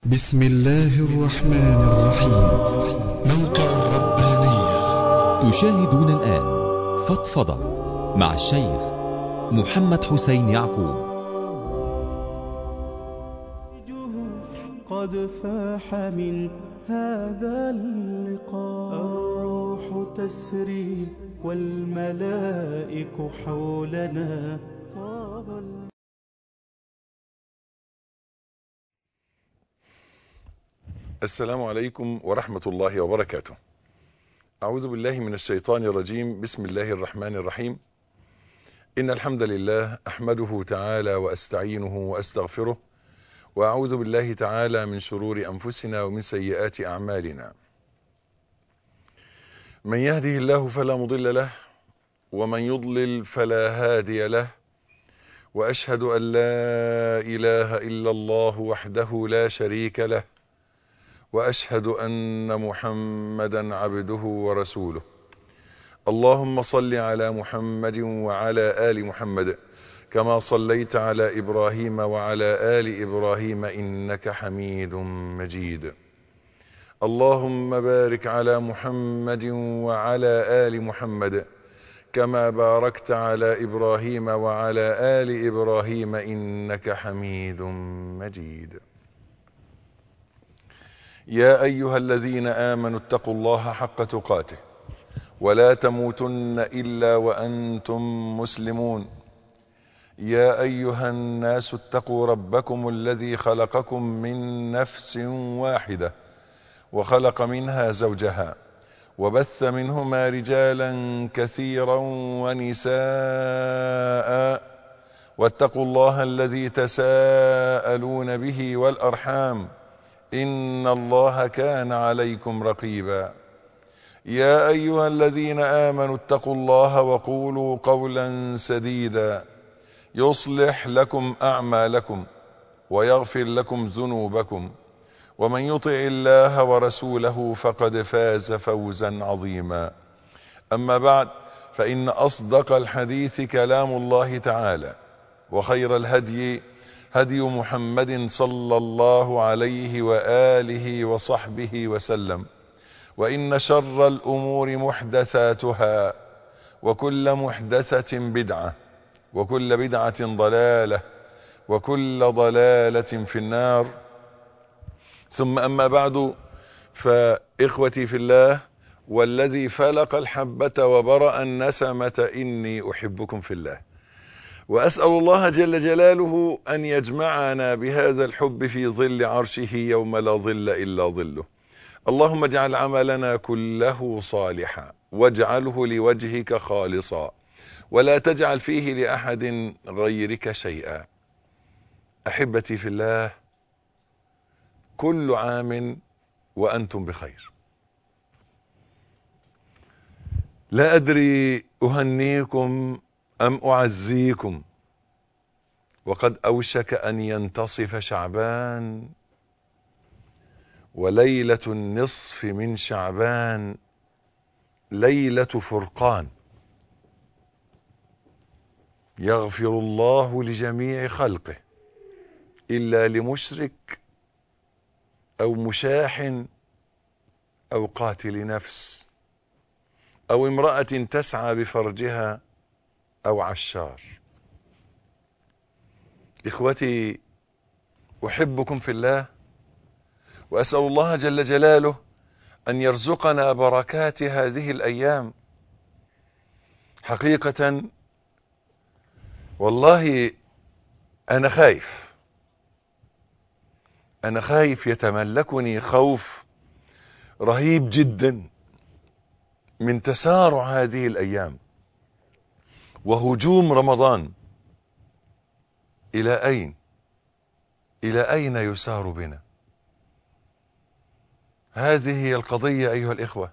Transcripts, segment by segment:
بسم الله الرحمن الرحيم موقع الربانية تشاهدون الآن فضفضة مع الشيخ محمد حسين يعقوب قد فاح من هذا اللقاء الروح تسري والملائك حولنا طاب ال- السلام عليكم ورحمة الله وبركاته. أعوذ بالله من الشيطان الرجيم، بسم الله الرحمن الرحيم. إن الحمد لله أحمده تعالى وأستعينه وأستغفره، وأعوذ بالله تعالى من شرور أنفسنا ومن سيئات أعمالنا. من يهده الله فلا مضل له، ومن يضلل فلا هادي له. وأشهد أن لا إله إلا الله وحده لا شريك له. واشهد ان محمدا عبده ورسوله اللهم صل على محمد وعلى ال محمد كما صليت على ابراهيم وعلى ال ابراهيم انك حميد مجيد اللهم بارك على محمد وعلى ال محمد كما باركت على ابراهيم وعلى ال ابراهيم انك حميد مجيد يا ايها الذين امنوا اتقوا الله حق تقاته ولا تموتن الا وانتم مسلمون يا ايها الناس اتقوا ربكم الذي خلقكم من نفس واحده وخلق منها زوجها وبث منهما رجالا كثيرا ونساء واتقوا الله الذي تساءلون به والارحام ان الله كان عليكم رقيبا يا ايها الذين امنوا اتقوا الله وقولوا قولا سديدا يصلح لكم اعمالكم ويغفر لكم ذنوبكم ومن يطع الله ورسوله فقد فاز فوزا عظيما اما بعد فان اصدق الحديث كلام الله تعالى وخير الهدي هدي محمد صلى الله عليه واله وصحبه وسلم وان شر الامور محدثاتها وكل محدثه بدعه وكل بدعه ضلاله وكل ضلاله في النار ثم اما بعد فاخوتي في الله والذي فلق الحبه وبرا النسمه اني احبكم في الله واسال الله جل جلاله ان يجمعنا بهذا الحب في ظل عرشه يوم لا ظل الا ظله اللهم اجعل عملنا كله صالحا واجعله لوجهك خالصا ولا تجعل فيه لاحد غيرك شيئا احبتي في الله كل عام وانتم بخير لا ادري اهنيكم أم أعزيكم وقد أوشك أن ينتصف شعبان وليلة النصف من شعبان ليلة فرقان يغفر الله لجميع خلقه إلا لمشرك أو مشاح أو قاتل نفس أو امرأة تسعى بفرجها أو عشار إخوتي أحبكم في الله وأسأل الله جل جلاله أن يرزقنا بركات هذه الأيام حقيقة والله أنا خايف أنا خايف يتملكني خوف رهيب جدا من تسارع هذه الأيام وهجوم رمضان الى اين الى اين يسار بنا هذه هي القضيه ايها الاخوه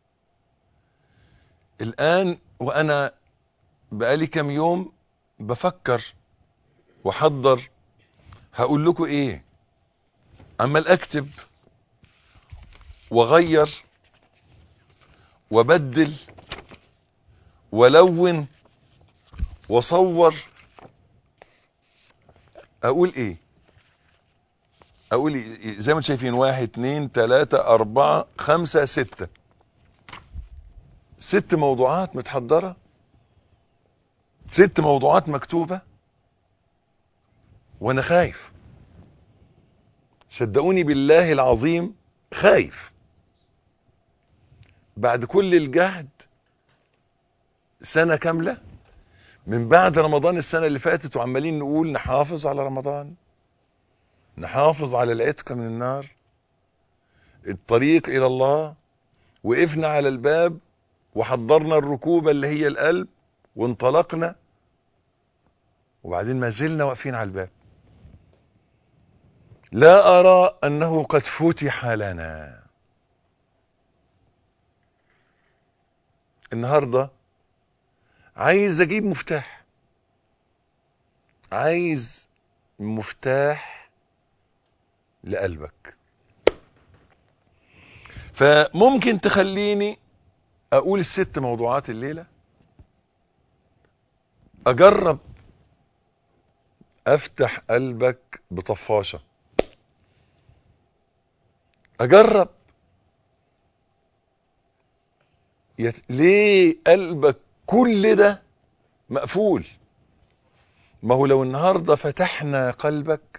الان وانا بقالي كم يوم بفكر وحضر هقول لكم ايه عمال اكتب واغير وبدل ولون وصور اقول ايه اقول زي ما انتم شايفين واحد اتنين تلاتة اربعة خمسة ستة ست موضوعات متحضرة ست موضوعات مكتوبة وانا خايف صدقوني بالله العظيم خايف بعد كل الجهد سنة كاملة من بعد رمضان السنة اللي فاتت وعمالين نقول نحافظ على رمضان نحافظ على العتق من النار الطريق إلى الله وقفنا على الباب وحضرنا الركوبة اللي هي القلب وانطلقنا وبعدين ما زلنا واقفين على الباب لا أرى أنه قد فتح لنا النهاردة عايز أجيب مفتاح عايز مفتاح لقلبك فممكن تخليني أقول الست موضوعات الليلة أجرب أفتح قلبك بطفاشة أجرب يت... ليه قلبك كل ده مقفول ما هو لو النهاردة فتحنا قلبك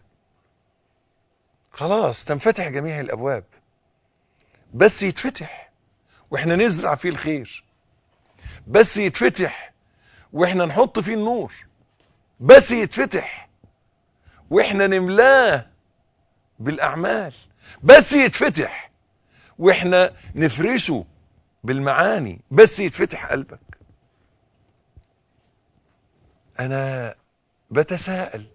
خلاص تنفتح جميع الأبواب بس يتفتح واحنا نزرع فيه الخير بس يتفتح واحنا نحط فيه النور بس يتفتح واحنا نملاه بالأعمال بس يتفتح واحنا نفرشه بالمعاني بس يتفتح قلبك انا بتساءل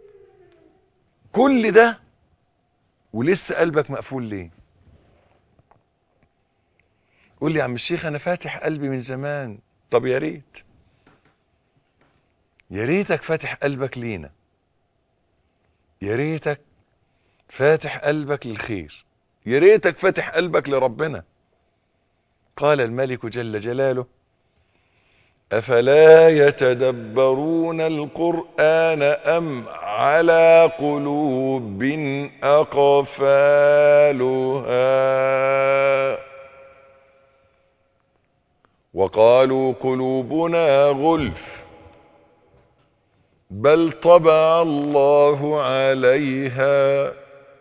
كل ده ولسه قلبك مقفول ليه قول لي يا عم الشيخ انا فاتح قلبي من زمان طب يا ريت يا ريتك فاتح قلبك لينا يا ريتك فاتح قلبك للخير يا ريتك فاتح قلبك لربنا قال الملك جل جلاله أفلا يتدبرون القرآن أم على قلوب أقفالها وقالوا قلوبنا غلف بل طبع الله عليها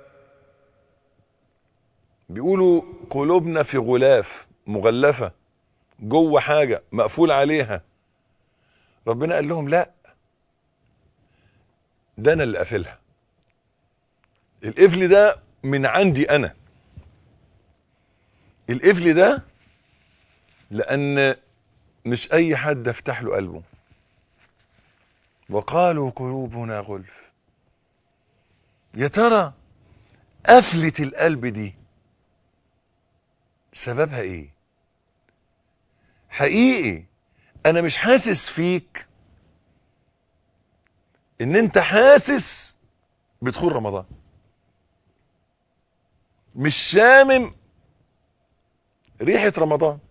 بيقولوا قلوبنا في غلاف مغلفة جوه حاجة مقفول عليها ربنا قال لهم لا ده انا اللي قافلها القفل ده من عندي انا القفل ده لان مش اي حد افتح له قلبه وقالوا قلوبنا غلف يا ترى قفلة القلب دي سببها ايه حقيقي انا مش حاسس فيك ان انت حاسس بدخول رمضان مش شامم ريحة رمضان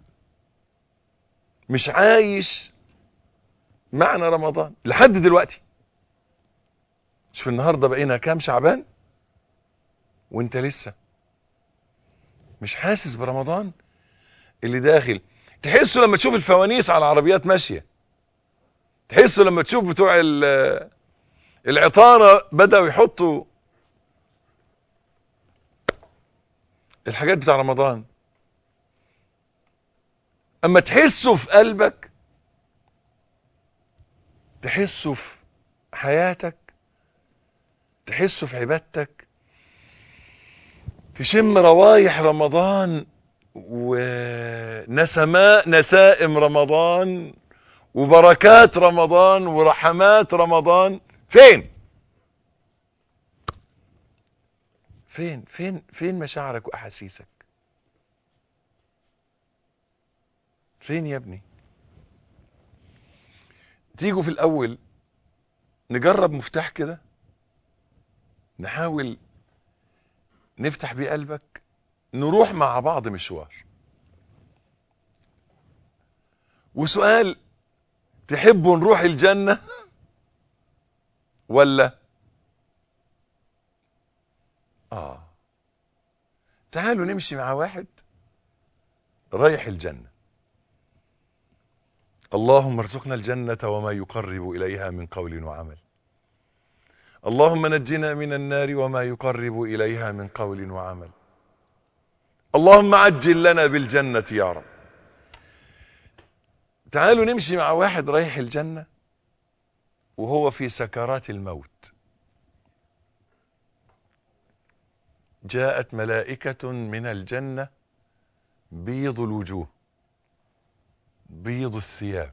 مش عايش معنى رمضان لحد دلوقتي شوف النهاردة بقينا كام شعبان وانت لسه مش حاسس برمضان اللي داخل تحسه لما تشوف الفوانيس على العربيات ماشية تحسه لما تشوف بتوع العطارة بدأوا يحطوا الحاجات بتاع رمضان اما تحسه في قلبك تحسه في حياتك تحسه في عبادتك تشم روايح رمضان ونسماء نسائم رمضان وبركات رمضان ورحمات رمضان فين فين فين فين مشاعرك واحاسيسك فين يا ابني تيجوا في الاول نجرب مفتاح كده نحاول نفتح بيه قلبك نروح مع بعض مشوار وسؤال تحبوا نروح الجنة ولا اه تعالوا نمشي مع واحد رايح الجنة اللهم ارزقنا الجنة وما يقرب إليها من قول وعمل اللهم نجنا من النار وما يقرب إليها من قول وعمل اللهم عجل لنا بالجنة يا رب تعالوا نمشي مع واحد رايح الجنة وهو في سكرات الموت جاءت ملائكة من الجنة بيض الوجوه بيض الثياب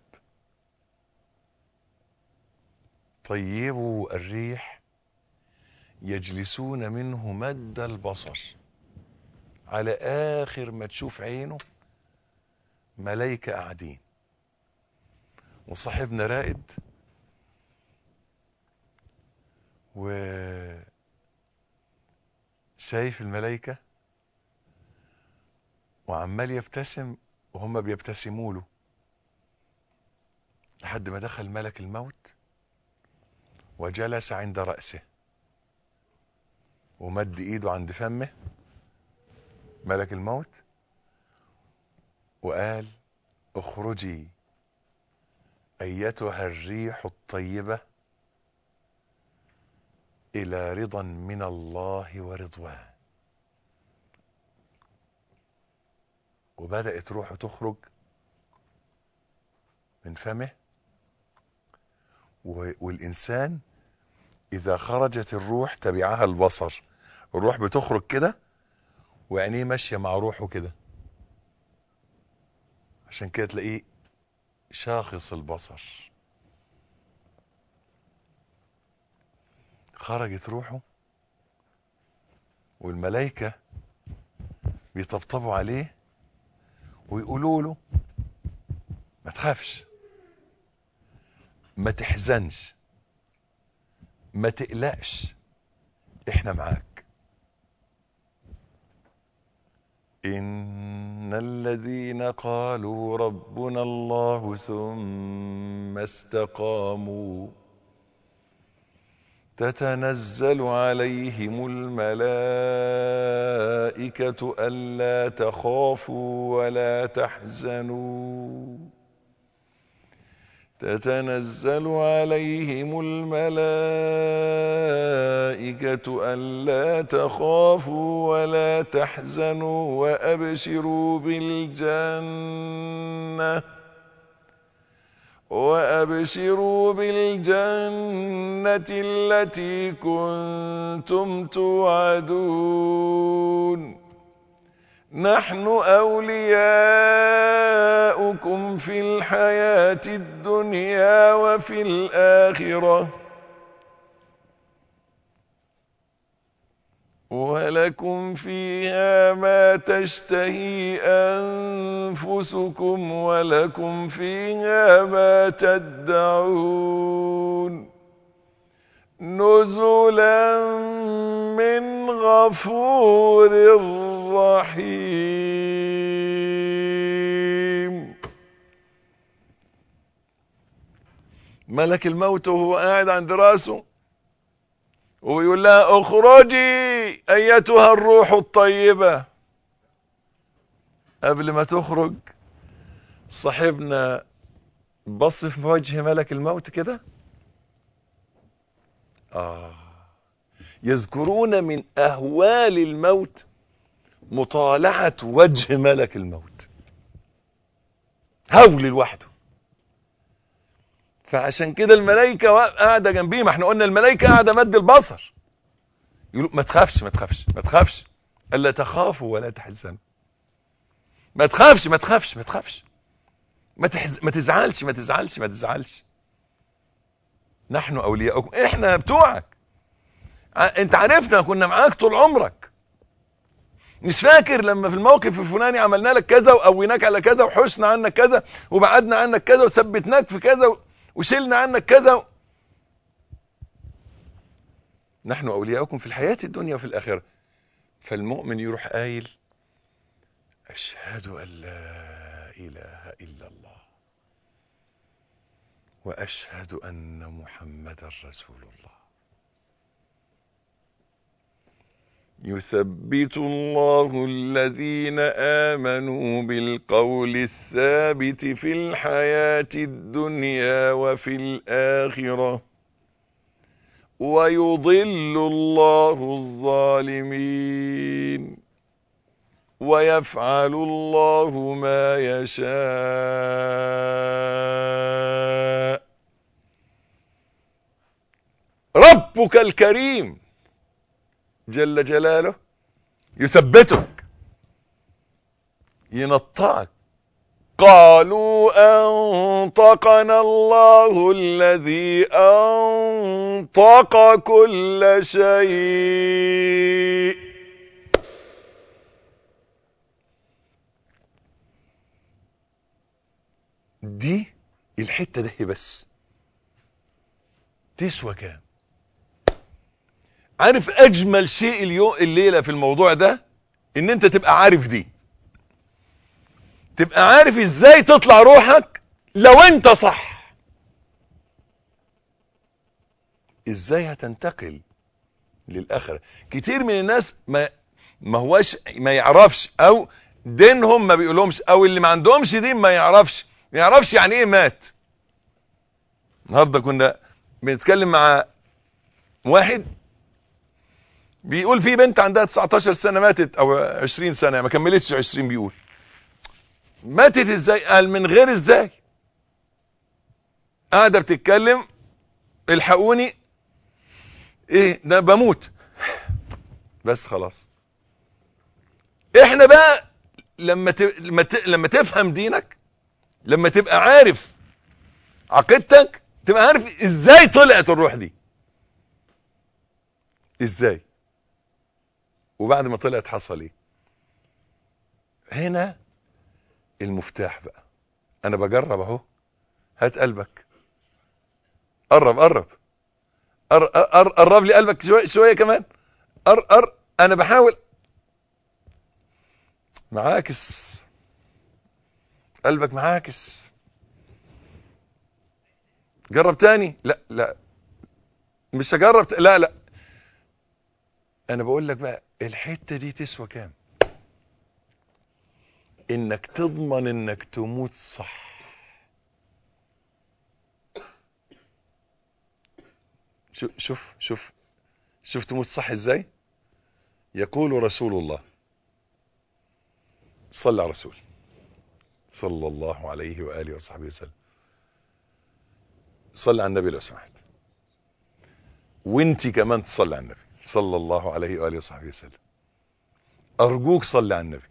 طيبوا الريح يجلسون منه مد البصر على آخر ما تشوف عينه ملايكة قاعدين وصاحبنا رائد و شايف الملايكة وعمال يبتسم وهم بيبتسموا له لحد ما دخل ملك الموت وجلس عند رأسه ومد ايده عند فمه ملك الموت وقال اخرجي ايتها الريح الطيبة الى رضا من الله ورضوان وبدأت روحه تخرج من فمه والإنسان إذا خرجت الروح تبعها البصر الروح بتخرج كده وعينيه ماشية مع روحه كده عشان كده تلاقيه شاخص البصر خرجت روحه والملائكة بيطبطبوا عليه ويقولوا له ما تخافش ما تحزنش ما تقلقش احنا معاك ان الذين قالوا ربنا الله ثم استقاموا تتنزل عليهم الملائكة ألا تخافوا ولا تحزنوا تتنزل عليهم الملائكة ألا تخافوا ولا تحزنوا وأبشروا بالجنة وأبشروا بالجنة التي كنتم توعدون نحن أولياؤكم في الحياة الدنيا وفي الآخرة ولكم فيها ما تشتهي أنفسكم ولكم فيها ما تدعون نزلا من غفور رحيم ملك الموت وهو قاعد عند راسه ويقول لها اخرجي ايتها الروح الطيبة قبل ما تخرج صاحبنا بص في وجه ملك الموت كده آه يذكرون من أهوال الموت مطالعة وجه ملك الموت هول لوحده فعشان كده الملائكة قاعدة جنبيه ما احنا قلنا الملائكة قاعدة مد البصر يقولوا ما تخافش ما تخافش ما تخافش ألا تخافوا ولا تحزنوا ما تخافش ما تخافش ما تخافش ما, تحز... ما تزعلش ما تزعلش ما تزعلش نحن أولياؤكم احنا بتوعك انت عرفنا كنا معاك طول عمرك مش فاكر لما في الموقف الفلاني عملنا لك كذا وقويناك على كذا وحشنا عنك كذا وبعدنا عنك كذا وثبتناك في كذا وشلنا عنك كذا نحن أولياؤكم في الحياة الدنيا وفي الآخرة فالمؤمن يروح قايل أشهد أن لا إله إلا الله وأشهد أن محمدا رسول الله يثبت الله الذين آمنوا بالقول الثابت في الحياة الدنيا وفي الآخرة ويضل الله الظالمين ويفعل الله ما يشاء ربك الكريم جل جلاله يثبتك ينطعك قالوا أنطقنا الله الذي أنطق كل شيء دي الحتة ده بس تسوى كام عارف اجمل شيء اليوم الليله في الموضوع ده ان انت تبقى عارف دي تبقى عارف ازاي تطلع روحك لو انت صح ازاي هتنتقل للاخره كتير من الناس ما ما هواش ما يعرفش او دينهم ما بيقولهمش او اللي ما عندهمش دين ما يعرفش ما يعرفش يعني ايه مات النهارده كنا بنتكلم مع واحد بيقول في بنت عندها 19 سنة ماتت او 20 سنة ما كملتش 20 بيقول ماتت ازاي قال من غير ازاي قاعدة بتتكلم الحقوني ايه ده بموت بس خلاص احنا بقى لما ت... لما, ت... لما تفهم دينك لما تبقى عارف عقيدتك تبقى عارف ازاي طلعت الروح دي ازاي وبعد ما طلعت حصل ايه هنا المفتاح بقى انا بجرب اهو هات قلبك قرب قرب قر- قر- قرب لي قلبك شويه شويه كمان قر قر انا بحاول معاكس قلبك معاكس جرب تاني لا لا مش هجرب ت... لا لا انا بقول لك بقى الحته دي تسوى كام انك تضمن انك تموت صح شوف شوف شوف شوف تموت صح ازاي يقول رسول الله صلى على رسول صلى الله عليه واله وصحبه وسلم صلى على النبي لو سمحت وانت كمان تصلي على النبي صلى الله عليه واله وصحبه وسلم ارجوك صلي على النبي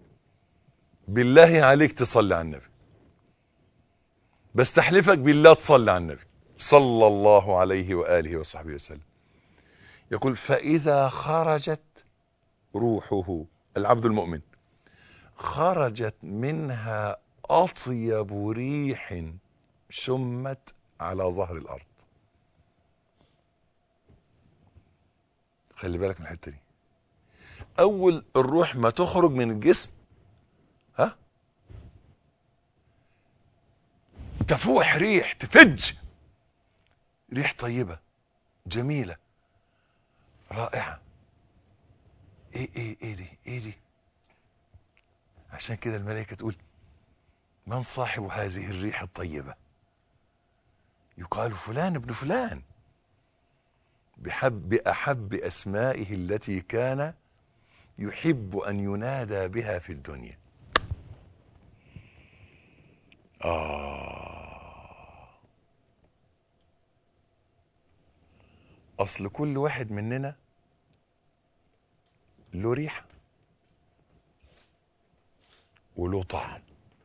بالله عليك تصلي على النبي بستحلفك بالله تصلي على النبي صلى الله عليه واله وصحبه وسلم يقول فاذا خرجت روحه العبد المؤمن خرجت منها اطيب ريح شمت على ظهر الارض خلي بالك من الحته دي اول الروح ما تخرج من الجسم ها تفوح ريح تفج ريح طيبه جميله رائعه ايه ايه ايه دي ايه دي عشان كده الملائكه تقول من صاحب هذه الريح الطيبه يقال فلان ابن فلان بحب بأحب أسمائه التي كان يحب أن ينادى بها في الدنيا آه أصل كل واحد مننا له ريحة وله طعم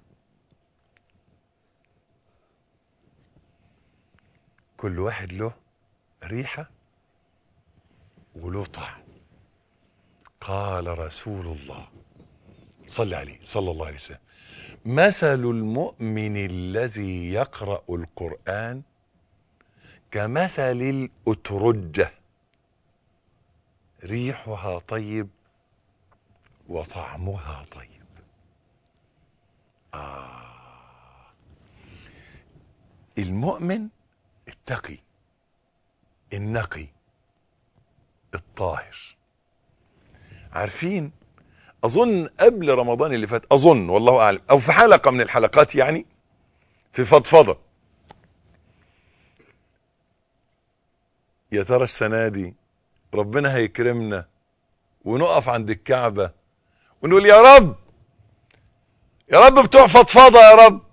كل واحد له ريحة وله طعم قال رسول الله صلى عليه صلى الله عليه وسلم مثل المؤمن الذي يقرأ القرآن كمثل الأترجة ريحها طيب وطعمها طيب آه المؤمن التقي النقي الطاهر عارفين اظن قبل رمضان اللي فات اظن والله اعلم او في حلقة من الحلقات يعني في فضفضة يا ترى السنة دي ربنا هيكرمنا ونقف عند الكعبة ونقول يا رب يا رب بتوع فضفضة يا رب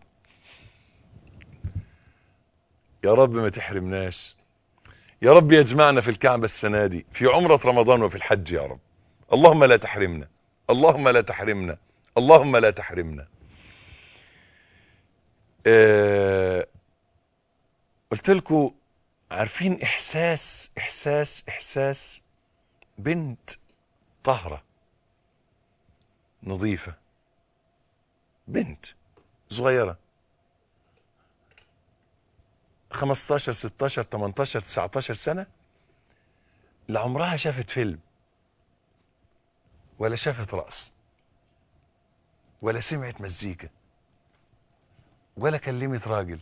يا رب ما تحرمناش يا رب يجمعنا في الكعبة السنة دي في عمرة رمضان وفي الحج يا رب اللهم لا تحرمنا اللهم لا تحرمنا اللهم لا تحرمنا آه قلت لكم عارفين احساس احساس احساس بنت طهرة نظيفة بنت صغيرة 15 16 18 19 سنة لا عمرها شافت فيلم ولا شافت رقص ولا سمعت مزيكا ولا كلمت راجل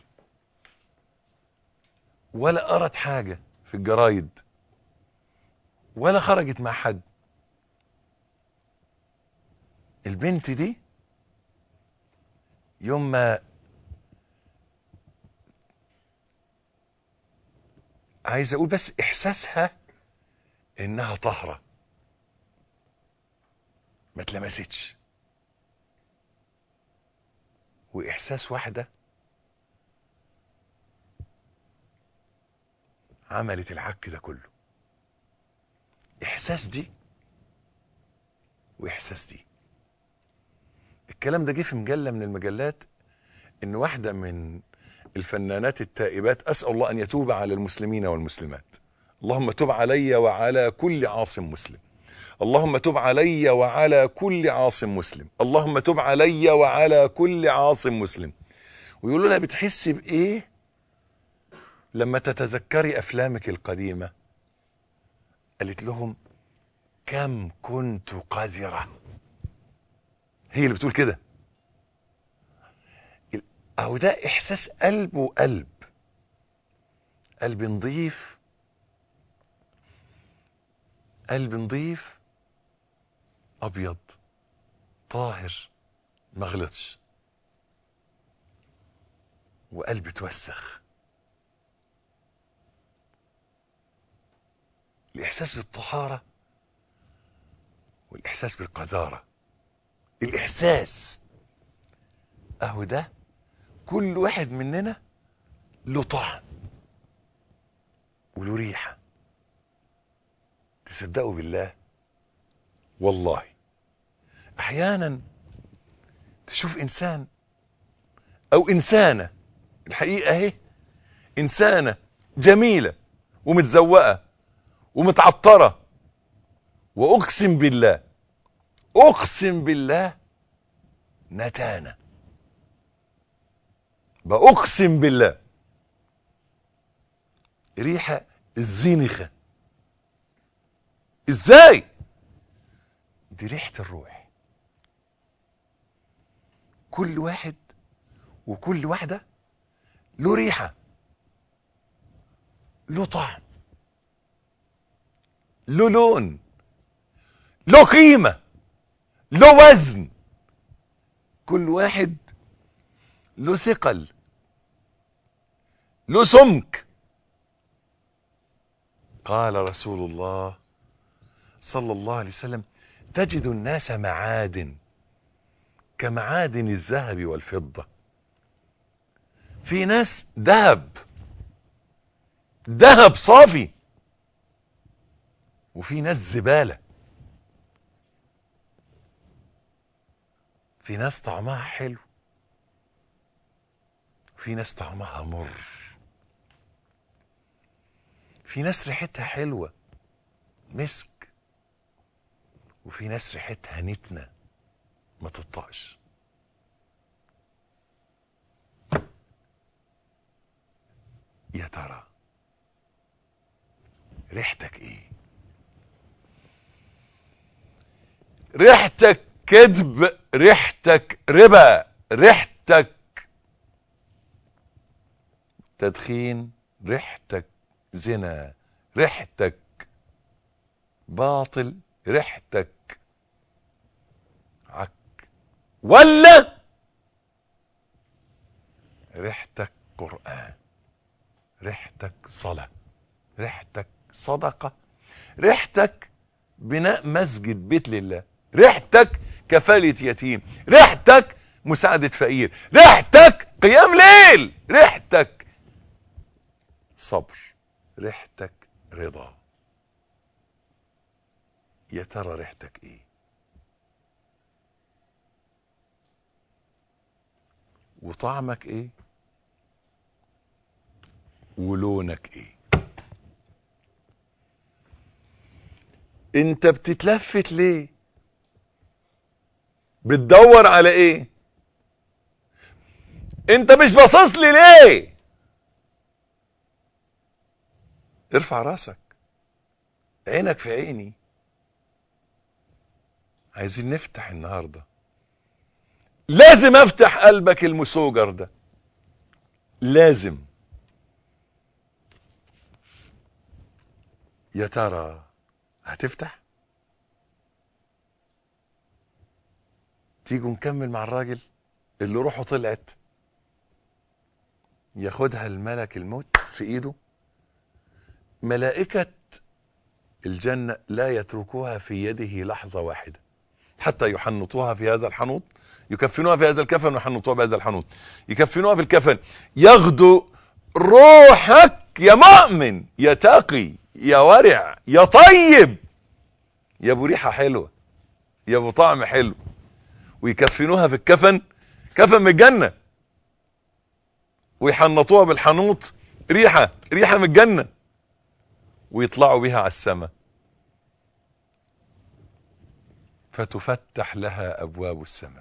ولا قرت حاجة في الجرايد ولا خرجت مع حد البنت دي يوم ما عايز اقول بس احساسها انها طهرة ما اتلمستش واحساس واحدة عملت العك ده كله احساس دي واحساس دي الكلام ده جه في مجلة من المجلات ان واحدة من الفنانات التائبات اسأل الله ان يتوب على المسلمين والمسلمات اللهم تب علي وعلى كل عاصم مسلم اللهم تب علي وعلى كل عاصم مسلم اللهم تب علي وعلى كل عاصم مسلم ويقولوا لها بتحسي بايه لما تتذكري افلامك القديمة قالت لهم كم كنت قذرة هي اللي بتقول كده اهو ده احساس قلب وقلب قلب نضيف قلب نضيف ابيض طاهر ما غلطش وقلب توسخ الاحساس بالطهارة والاحساس بالقذارة الاحساس اهو ده كل واحد مننا له طعم وله ريحة تصدقوا بالله والله احيانا تشوف انسان او انسانة الحقيقة اهي انسانة جميلة ومتزوقة ومتعطرة واقسم بالله اقسم بالله نتانه بأقسم بالله ريحة الزينخة ازاي دي ريحة الروح كل واحد وكل واحدة له ريحة له طعم له لون له قيمة له وزن كل واحد له ثقل له سمك قال رسول الله صلى الله عليه وسلم تجد الناس معادن كمعادن الذهب والفضة في ناس ذهب ذهب صافي وفي ناس زبالة في ناس طعمها حلو في ناس طعمها مر في ناس ريحتها حلوة مسك وفي ناس ريحتها نتنة ما تطقش يا ترى ريحتك ايه ريحتك كذب ريحتك ربا ريحتك تدخين ريحتك زنا ريحتك باطل ريحتك ولا ريحتك قرآن ريحتك صلاة ريحتك صدقة ريحتك بناء مسجد بيت لله ريحتك كفالة يتيم ريحتك مساعدة فقير ريحتك قيام ليل ريحتك صبر ريحتك رضا يا ترى ريحتك ايه وطعمك ايه ولونك ايه انت بتتلفت ليه بتدور على ايه انت مش باصص لي ليه ارفع راسك عينك في عيني عايزين نفتح النهارده لازم افتح قلبك المسوجر ده لازم يا ترى هتفتح تيجوا نكمل مع الراجل اللي روحه طلعت ياخدها الملك الموت في ايده ملائكة الجنة لا يتركوها في يده لحظة واحدة حتى يحنطوها في هذا الحنوط يكفنوها في هذا الكفن ويحنطوها بهذا الحنوط يكفنوها في الكفن يغدو روحك يا مؤمن يا تقي يا ورع يا طيب يا ابو ريحه حلوه يا ابو طعم حلو ويكفنوها في الكفن كفن من الجنه ويحنطوها بالحنوط ريحه ريحه من الجنه ويطلعوا بها على السماء فتفتح لها ابواب السماء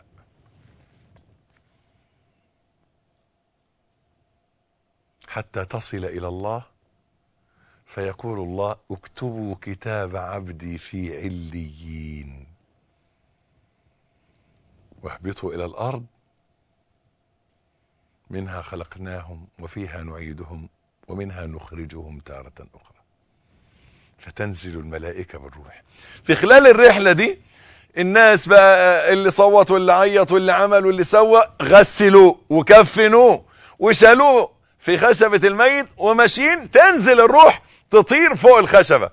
حتى تصل الى الله فيقول الله اكتبوا كتاب عبدي في عليين واهبطوا الى الارض منها خلقناهم وفيها نعيدهم ومنها نخرجهم تارة اخرى فتنزل الملائكة بالروح في خلال الرحلة دي الناس بقى اللي صوت واللي عيط واللي عمل واللي سوى غسلوه وكفنوه وشالوه في خشبة الميت وماشيين تنزل الروح تطير فوق الخشبة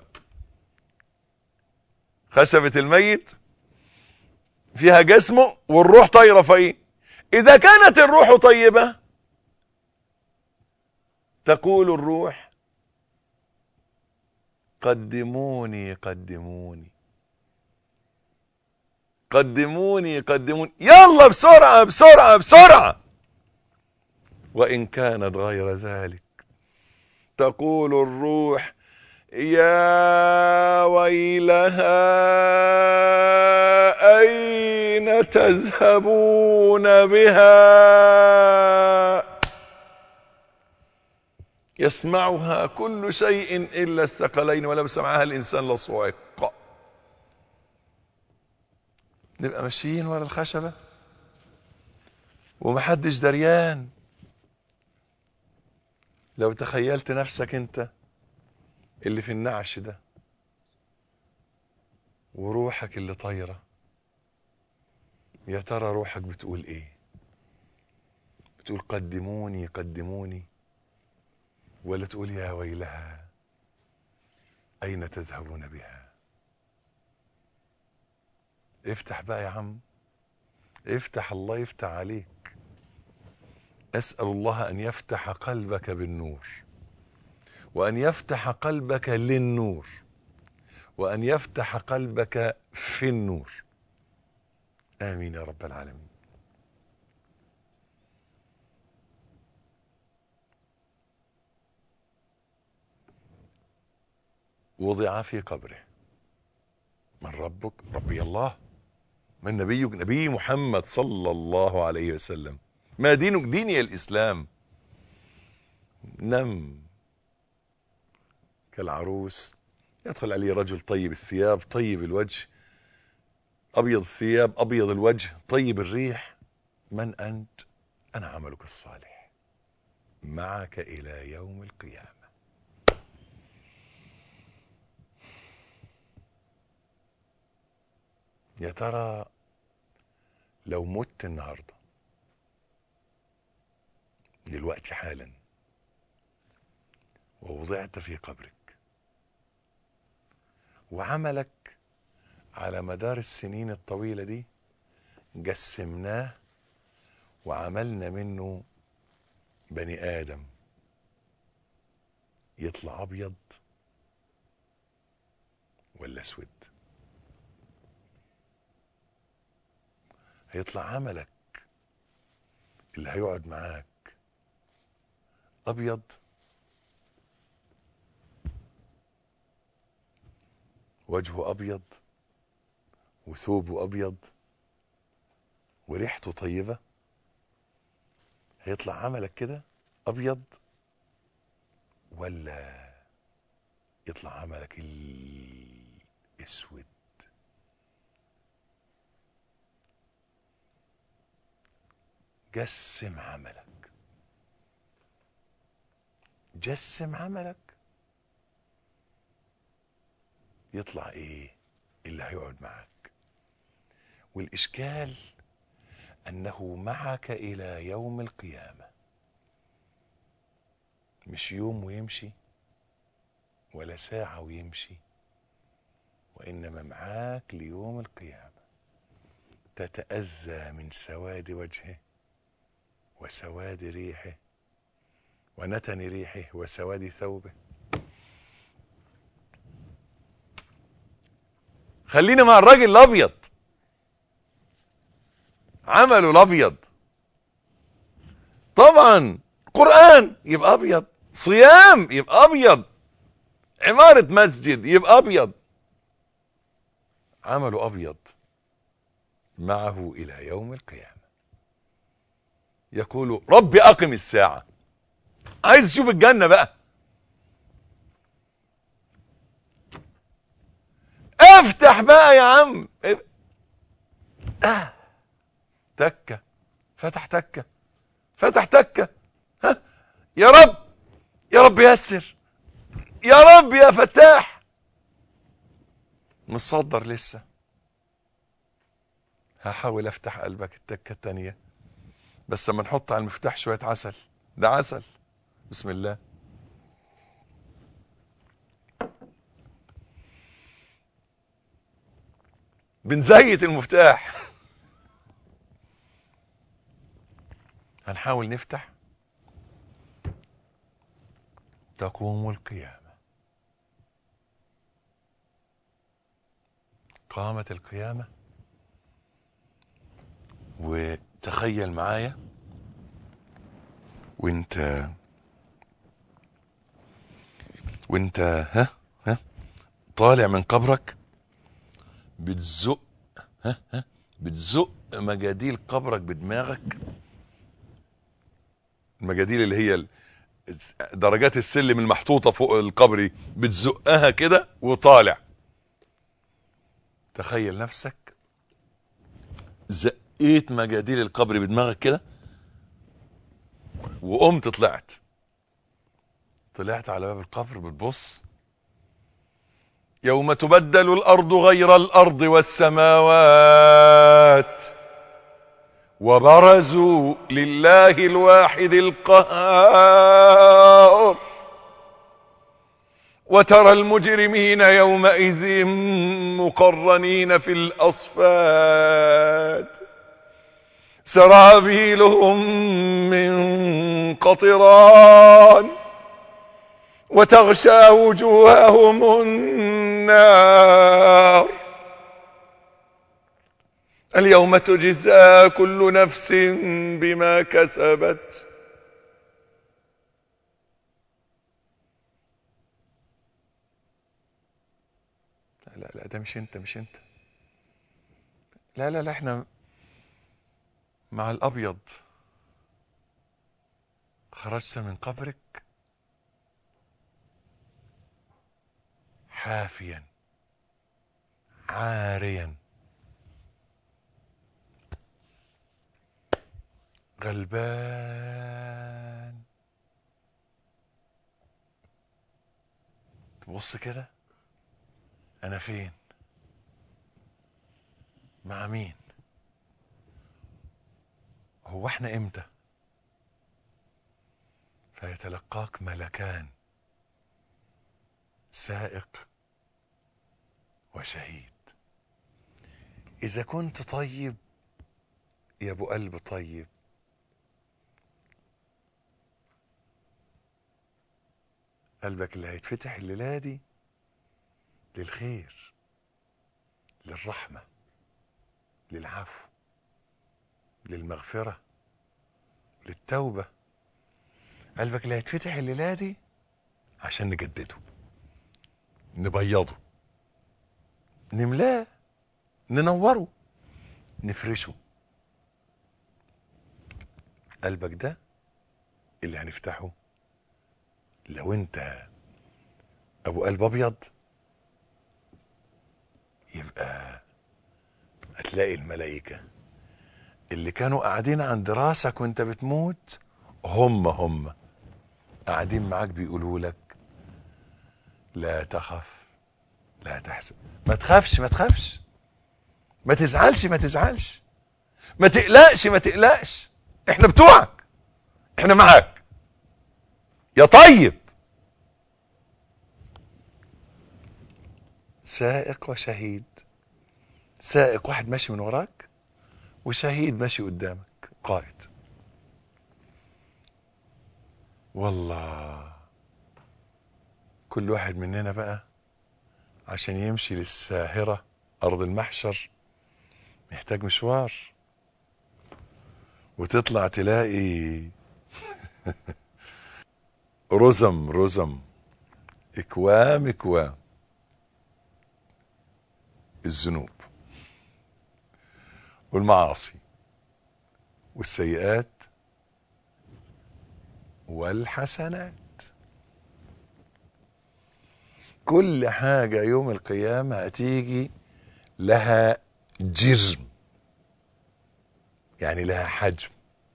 خشبة الميت فيها جسمه والروح طايرة فيه إذا كانت الروح طيبة تقول الروح قدموني قدموني قدموني قدموني يلا بسرعة بسرعة بسرعة وإن كانت غير ذلك تقول الروح يا ويلها أين تذهبون بها يسمعها كل شيء إلا الثقلين ولو سمعها الإنسان لصعق نبقى ماشيين ورا الخشبة ومحدش دريان لو تخيلت نفسك انت اللي في النعش ده وروحك اللي طايرة يا ترى روحك بتقول ايه بتقول قدموني قدموني ولا تقول يا ويلها اين تذهبون بها افتح بقى يا عم افتح الله يفتح عليك اسال الله ان يفتح قلبك بالنور وان يفتح قلبك للنور وان يفتح قلبك في النور امين يا رب العالمين وضع في قبره من ربك ربي الله من نبيك نبي محمد صلى الله عليه وسلم ما دينك ديني الإسلام نم كالعروس يدخل عليه رجل طيب الثياب طيب الوجه أبيض الثياب أبيض الوجه طيب الريح من أنت أنا عملك الصالح معك إلى يوم القيامة يا ترى لو مت النهارده دلوقتي حالا ووضعت في قبرك وعملك على مدار السنين الطويلة دي جسمناه وعملنا منه بني آدم يطلع أبيض ولا أسود هيطلع عملك اللي هيقعد معاك أبيض وجهه أبيض وثوبه أبيض وريحته طيبة هيطلع عملك كده أبيض ولا يطلع عملك الأسود جسم عملك جسم عملك يطلع ايه اللي هيقعد معك والاشكال انه معك الى يوم القيامه مش يوم ويمشي ولا ساعه ويمشي وانما معاك ليوم القيامه تتاذى من سواد وجهه وسواد ريحه ونتن ريحه وسواد ثوبه خلينا مع الراجل الابيض عمله الابيض طبعا قرآن يبقى ابيض صيام يبقى ابيض عمارة مسجد يبقى ابيض عمله ابيض معه الى يوم القيامة يقول رب اقم الساعة عايز اشوف الجنة بقى افتح بقى يا عم آه. تكة فتح تكة فتح تكة ها يا رب يا رب يسر يا رب يا فتاح مصدر لسه هحاول افتح قلبك التكة التانية بس لما نحط على المفتاح شوية عسل ده عسل بسم الله بنزيت المفتاح هنحاول نفتح تقوم القيامة قامت القيامة وتخيل معايا وانت وانت ها ها طالع من قبرك بتزق ها ها بتزق مجاديل قبرك بدماغك المجاديل اللي هي ال- درجات السلم المحطوطة فوق القبر بتزقها كده وطالع تخيل نفسك زقيت مجاديل القبر بدماغك كده وقمت طلعت طلعت على باب القبر بتبص يوم تبدل الارض غير الارض والسماوات وبرزوا لله الواحد القهار وترى المجرمين يومئذ مقرنين في الاصفاد سرابيلهم من قطران وتغشى وجوههم النار اليوم تجزى كل نفس بما كسبت لا لا لا ده مش انت مش انت لا لا لا احنا مع الابيض خرجت من قبرك حافيا عاريا غلبان تبص كده انا فين مع مين هو احنا امتى فيتلقاك ملكان سائق وشهيد اذا كنت طيب يا ابو قلب طيب قلبك اللي هيتفتح الليله دي للخير للرحمه للعفو للمغفره للتوبه قلبك اللي هيتفتح الليله دي عشان نجدده نبيضه نملاه ننوره نفرشه قلبك ده اللي هنفتحه لو انت ابو قلب ابيض يبقى هتلاقي الملائكة اللي كانوا قاعدين عند راسك وانت بتموت هم هم قاعدين معاك بيقولوا لك لا تخف لا تحزن ما تخافش ما تخافش ما تزعلش ما تزعلش ما تقلقش ما تقلقش احنا بتوعك احنا معاك يا طيب سائق وشهيد سائق واحد ماشي من وراك وشهيد ماشي قدامك قائد والله كل واحد مننا بقى عشان يمشي للساهرة أرض المحشر محتاج مشوار وتطلع تلاقي رزم رزم اكوام اكوام الذنوب والمعاصي والسيئات والحسنات كل حاجة يوم القيامة هتيجي لها جرم يعني لها حجم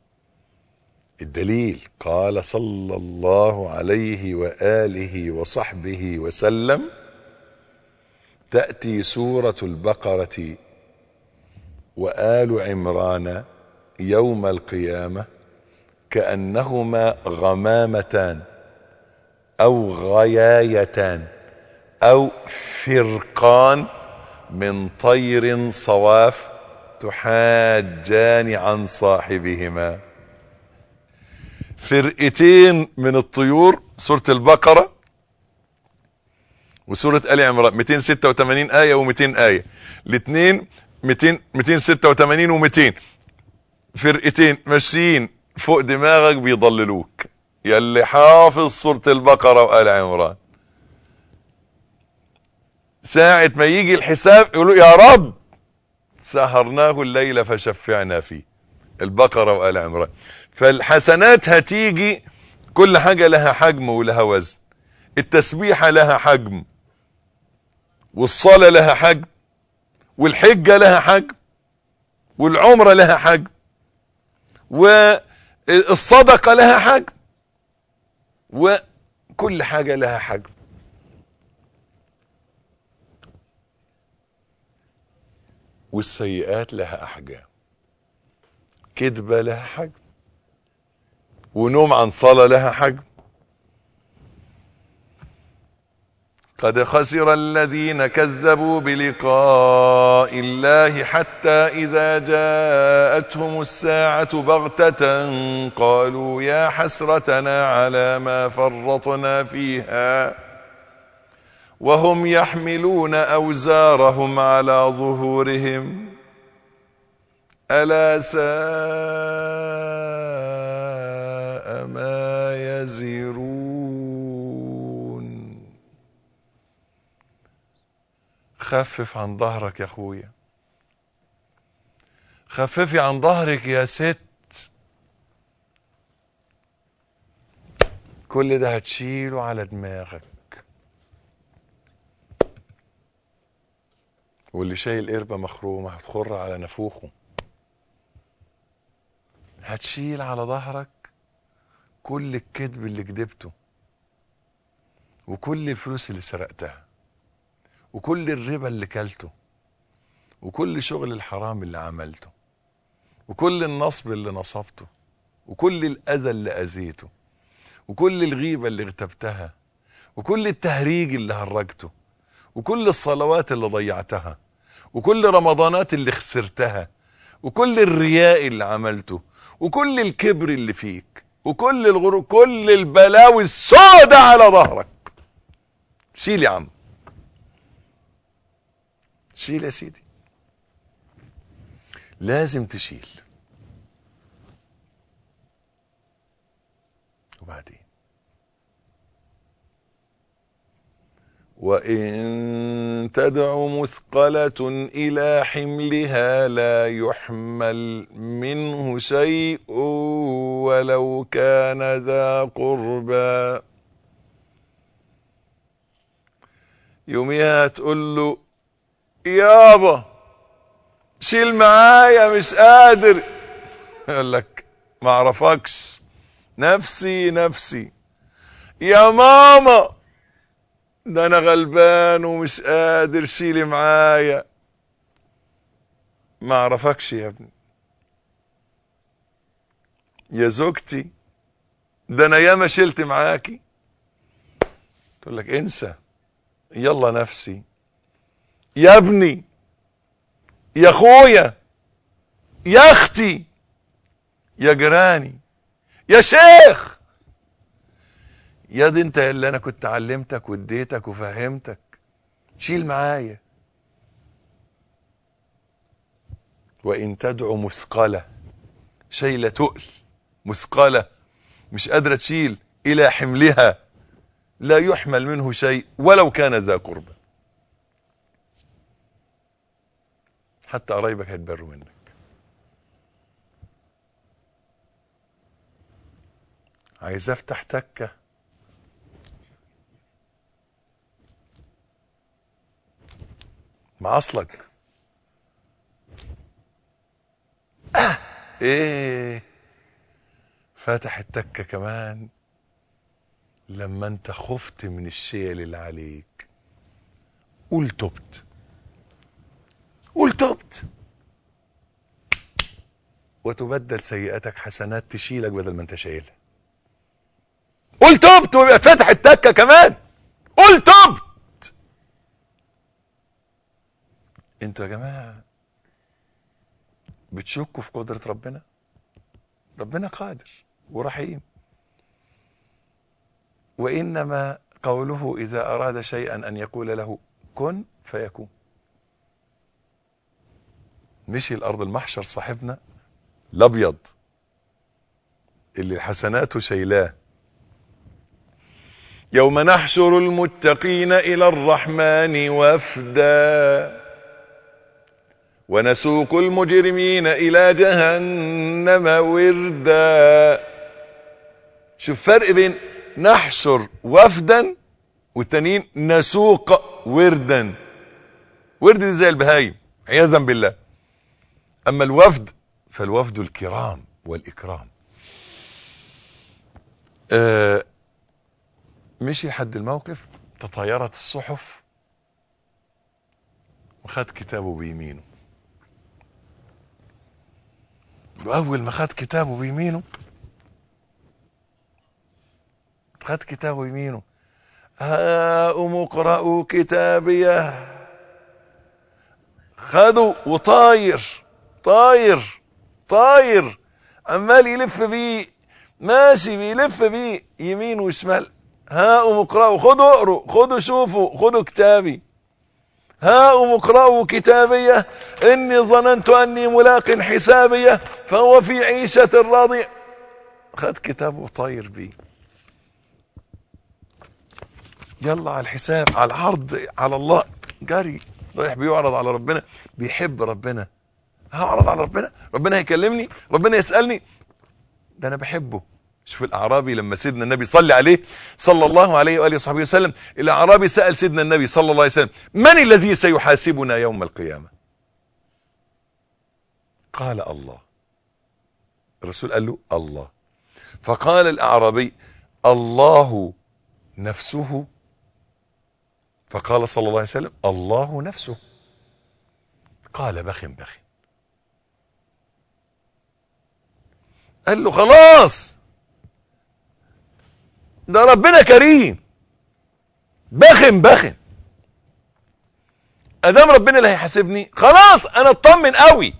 الدليل قال صلى الله عليه وآله وصحبه وسلم تأتي سورة البقرة وآل عمران يوم القيامة كأنهما غمامتان أو غيايتان أو فرقان من طير صواف تحاجان عن صاحبهما فرقتين من الطيور سورة البقرة وسورة آل عمران 286 آية و200 آية الاثنين 200 286 و200 فرقتين ماشيين فوق دماغك بيضللوك يلي حافظ سورة البقرة وآل عمران ساعة ما يجي الحساب يقولوا يا رب سهرناه الليل فشفعنا فيه البقرة وآل عمران فالحسنات هتيجي كل حاجة لها حجم ولها وزن التسبيحة لها حجم والصلاة لها حجم والحجة لها حجم والعمرة لها حجم والصدقة لها حجم وكل حاجة لها حجم والسيئات لها أحجام كذبة لها حجم ونوم عن صلاة لها حجم قد خسر الذين كذبوا بلقاء الله حتى إذا جاءتهم الساعة بغتة قالوا يا حسرتنا على ما فرطنا فيها وهم يحملون أوزارهم على ظهورهم ألا ساء ما يزرون خفف عن ظهرك يا اخويا خففي عن ظهرك يا ست كل ده هتشيله على دماغك واللي شايل قربة مخرومة هتخر على نافوخه هتشيل على ظهرك كل الكذب اللي كذبته وكل الفلوس اللي سرقتها وكل الربا اللي كلته وكل شغل الحرام اللي عملته وكل النصب اللي نصبته وكل الأذى اللي أذيته وكل الغيبة اللي اغتبتها وكل التهريج اللي هرجته وكل الصلوات اللي ضيعتها وكل رمضانات اللي خسرتها وكل الرياء اللي عملته وكل الكبر اللي فيك وكل الغرور كل البلاوي السوداء على ظهرك شيل يا عم شيل يا سيدي لازم تشيل وبعدين وإن تدع مثقلة إلى حملها لا يحمل منه شيء ولو كان ذا قربى يوميها تقول له يابا شيل معايا مش قادر يقول لك ما اعرفكش نفسي نفسي يا ماما ده انا غلبان ومش قادر شيلي معايا ما اعرفكش يا ابني يا زوجتي ده انا ياما شلت معاكي تقول لك انسى يلا نفسي يا ابني يا اخويا يا اختي يا جيراني يا شيخ يا دي انت اللي انا كنت علمتك واديتك وفهمتك شيل معايا وان تدعو مثقله شيله تقل مثقله مش قادره تشيل الى حملها لا يحمل منه شيء ولو كان ذا قربى حتى قرايبك هيتبروا منك عايز افتح تكه مع اصلك آه. ايه فتح التكه كمان لما انت خفت من الشيل اللي عليك قول تبت قول تبت وتبدل سيئاتك حسنات تشيلك بدل ما انت شايلها قول تبت ويبقى فتح التكه كمان قول تبت انتوا يا جماعه بتشكوا في قدره ربنا ربنا قادر ورحيم وانما قوله اذا اراد شيئا ان يقول له كن فيكون مشي الارض المحشر صاحبنا الابيض اللي حسناته شيلاه يوم نحشر المتقين الى الرحمن وفدا ونسوق المجرمين الى جهنم وردا شوف فرق بين نحشر وفدا والتانيين نسوق وردا ورد دي زي البهايم عياذا بالله اما الوفد فالوفد الكرام والاكرام آه مشي لحد الموقف تطايرت الصحف وخد كتابه بيمينه واول ما خد كتابه بيمينه خد كتابه بيمينه هاؤم اقرأوا كتابيه خدوا وطاير طاير طاير عمال يلف بيه ماشي بيلف بيه يمين وشمال هاؤم اقرأوا خدوا اقروا خدوا شوفوا خدوا كتابي هاؤم اقرأوا كتابيه إني ظننت أني ملاق حسابيه فهو في عيشة راضية خد كتابه وطاير بيه يلا على الحساب على العرض على الله جري رايح بيعرض على ربنا بيحب ربنا هعرض على ربنا ربنا هيكلمني ربنا يسألني ده انا بحبه شوف الاعرابي لما سيدنا النبي صلى عليه صلى الله عليه واله وصحبه وسلم الاعرابي سال سيدنا النبي صلى الله عليه وسلم من الذي سيحاسبنا يوم القيامه قال الله الرسول قال له الله فقال الاعرابي الله نفسه فقال صلى الله عليه وسلم الله نفسه قال بخ بخ قال له خلاص ده ربنا كريم بخن بخن ادام ربنا اللي هيحاسبني خلاص انا اطمن قوي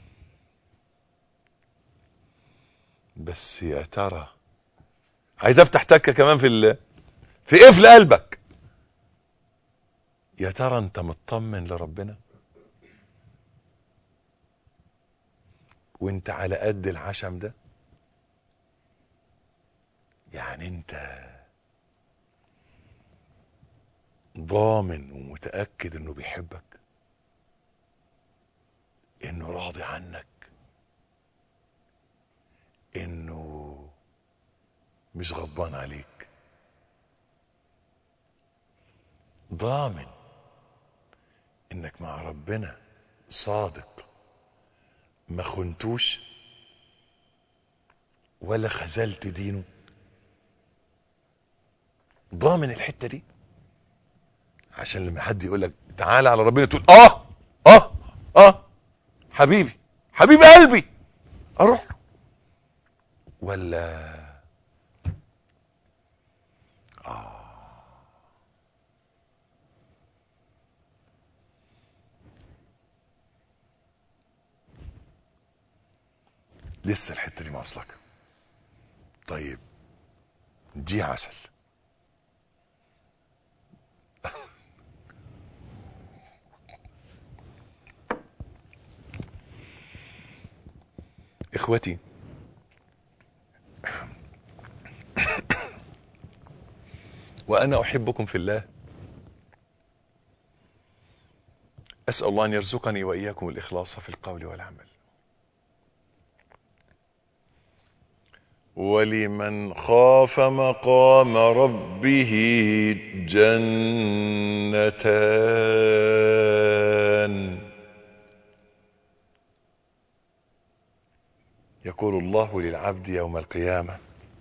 بس يا ترى عايز افتح تكه كمان في ال... في قفل قلبك يا ترى انت مطمن لربنا وانت على قد العشم ده يعني انت ضامن ومتأكد انه بيحبك انه راضي عنك انه مش غضبان عليك ضامن انك مع ربنا صادق ما خنتوش ولا خذلت دينه ضامن الحته دي عشان لما حد يقول لك تعالى على ربنا تقول اه اه اه حبيبي حبيب قلبي اروح له ولا آه. لسه الحته دي واصلك طيب دي عسل اخوتي وانا احبكم في الله اسال الله ان يرزقني واياكم الاخلاص في القول والعمل ولمن خاف مقام ربه جنتان يقول الله للعبد يوم القيامة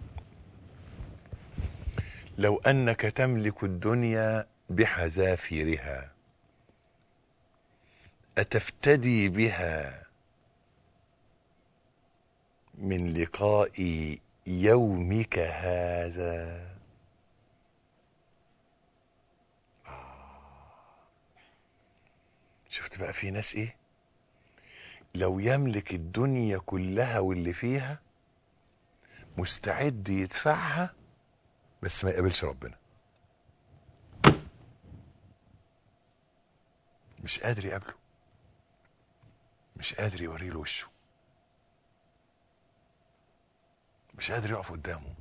لو أنك تملك الدنيا بحذافيرها أتفتدي بها من لقاء يومك هذا آه. شفت بقى في ناس ايه لو يملك الدنيا كلها واللي فيها مستعد يدفعها بس ما يقابلش ربنا مش قادر يقابله مش قادر يوري له وشه مش قادر يقف قدامه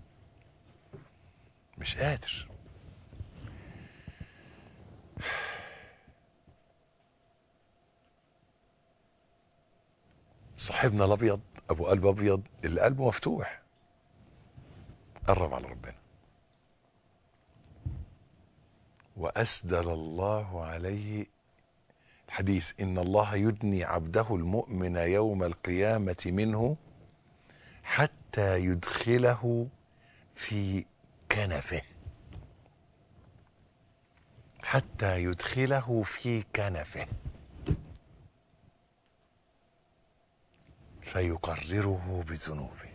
مش قادر صاحبنا الابيض ابو قلب ابيض اللي قلبه مفتوح قرب على ربنا واسدل الله عليه الحديث ان الله يدني عبده المؤمن يوم القيامه منه حتى يدخله في كنفه حتى يدخله في كنفه فيقرره بذنوبه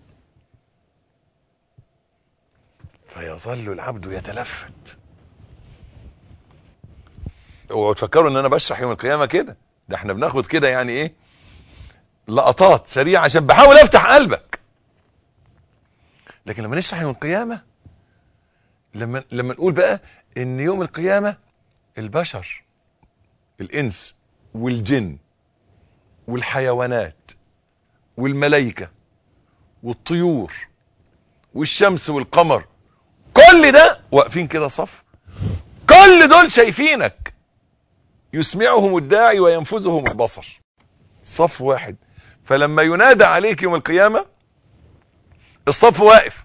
فيظل العبد يتلفت اوعوا تفكروا ان انا بشرح يوم القيامه كده ده احنا بناخد كده يعني ايه لقطات سريعه عشان بحاول افتح قلبك لكن لما نشرح يوم القيامه لما لما نقول بقى ان يوم القيامه البشر الانس والجن والحيوانات والملائكه والطيور والشمس والقمر كل ده واقفين كده صف كل دول شايفينك يسمعهم الداعي وينفذهم البصر صف واحد فلما ينادى عليك يوم القيامة الصف واقف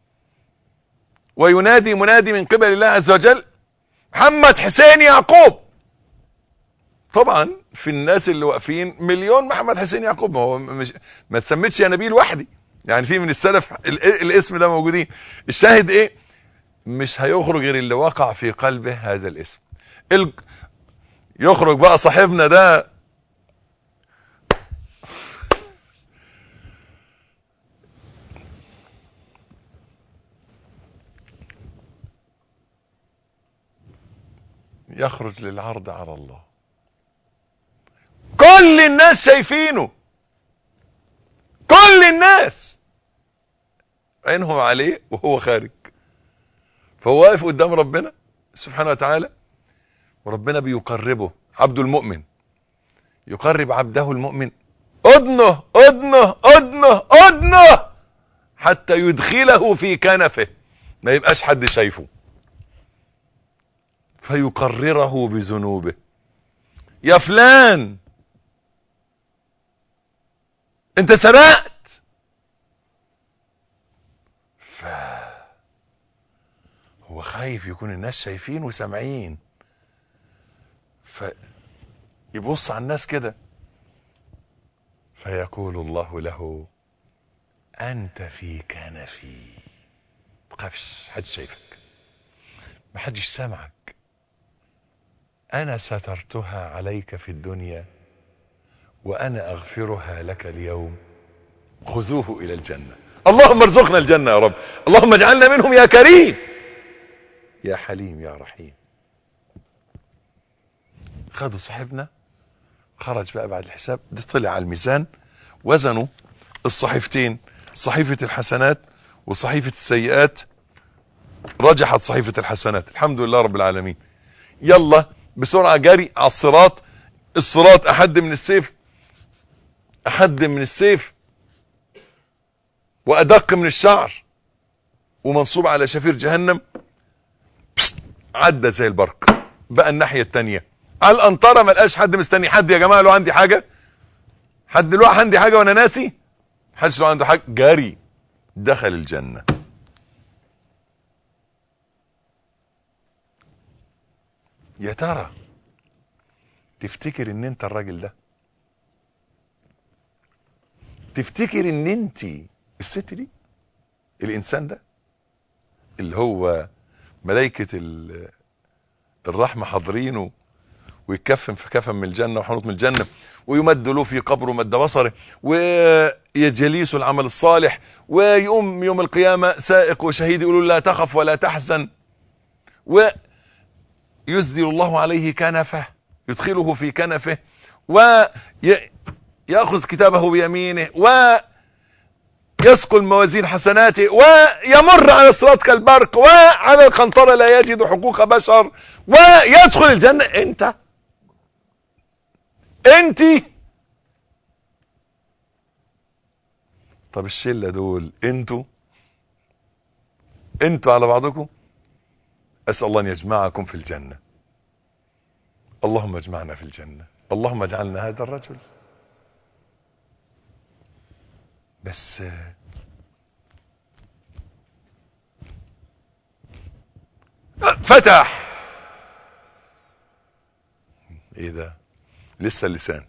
وينادي منادي من قبل الله عز وجل محمد حسين يعقوب طبعا في الناس اللي واقفين مليون محمد حسين يعقوب ما هو مش ما تسميتش يا نبيل وحدي يعني في من السلف ال- الاسم ده موجودين الشاهد ايه مش هيخرج غير اللي وقع في قلبه هذا الاسم ال... يخرج بقى صاحبنا ده يخرج للعرض على الله كل الناس شايفينه كل الناس عينهم عليه وهو خارج فهو واقف قدام ربنا سبحانه وتعالى وربنا بيقربه عبد المؤمن يقرب عبده المؤمن أدنه أدنه أدنه أدنه حتى يدخله في كنفه ما يبقاش حد شايفه فيقرره بذنوبه يا فلان انت سرقت ف هو خايف يكون الناس شايفين وسامعين فيبص على الناس كده فيقول الله له انت في كنفي تخافش حد شايفك محدش سامعك انا سترتها عليك في الدنيا وانا اغفرها لك اليوم خذوه الى الجنة اللهم ارزقنا الجنة يا رب اللهم اجعلنا منهم يا كريم يا حليم يا رحيم خدوا صاحبنا خرج بقى بعد الحساب ده طلع على الميزان وزنوا الصحيفتين صحيفة الحسنات وصحيفة السيئات رجحت صحيفة الحسنات الحمد لله رب العالمين يلا بسرعة جري على الصراط الصراط أحد من السيف أحد من السيف وأدق من الشعر ومنصوب على شفير جهنم بست عدى زي البرق بقى الناحية التانية على الأنطرة ما لقاش حد مستني حد يا جماعة لو عندي حاجة حد لو عندي حاجة وأنا ناسي حدش لو عنده حاجة جاري دخل الجنة يا ترى تفتكر ان انت الراجل ده تفتكر ان انت الست دي الانسان ده اللي هو ملائكة الرحمة حاضرينه ويكفن في كفن من الجنة وحنوط من الجنة ويمد له في قبره مد بصره ويجليس العمل الصالح ويقوم يوم القيامة سائق وشهيد يقولوا لا تخف ولا تحزن ويسدل الله عليه كنفه يدخله في كنفه ويأخذ كتابه بيمينه ويسقل موازين حسناته ويمر على الصراط كالبرق وعلى القنطرة لا يجد حقوق بشر ويدخل الجنة انت انت طب الشلة دول انتوا انتوا على بعضكم اسأل الله ان يجمعكم في الجنة اللهم اجمعنا في الجنة اللهم اجعلنا هذا الرجل بس فتح ايه ده لسه اللسان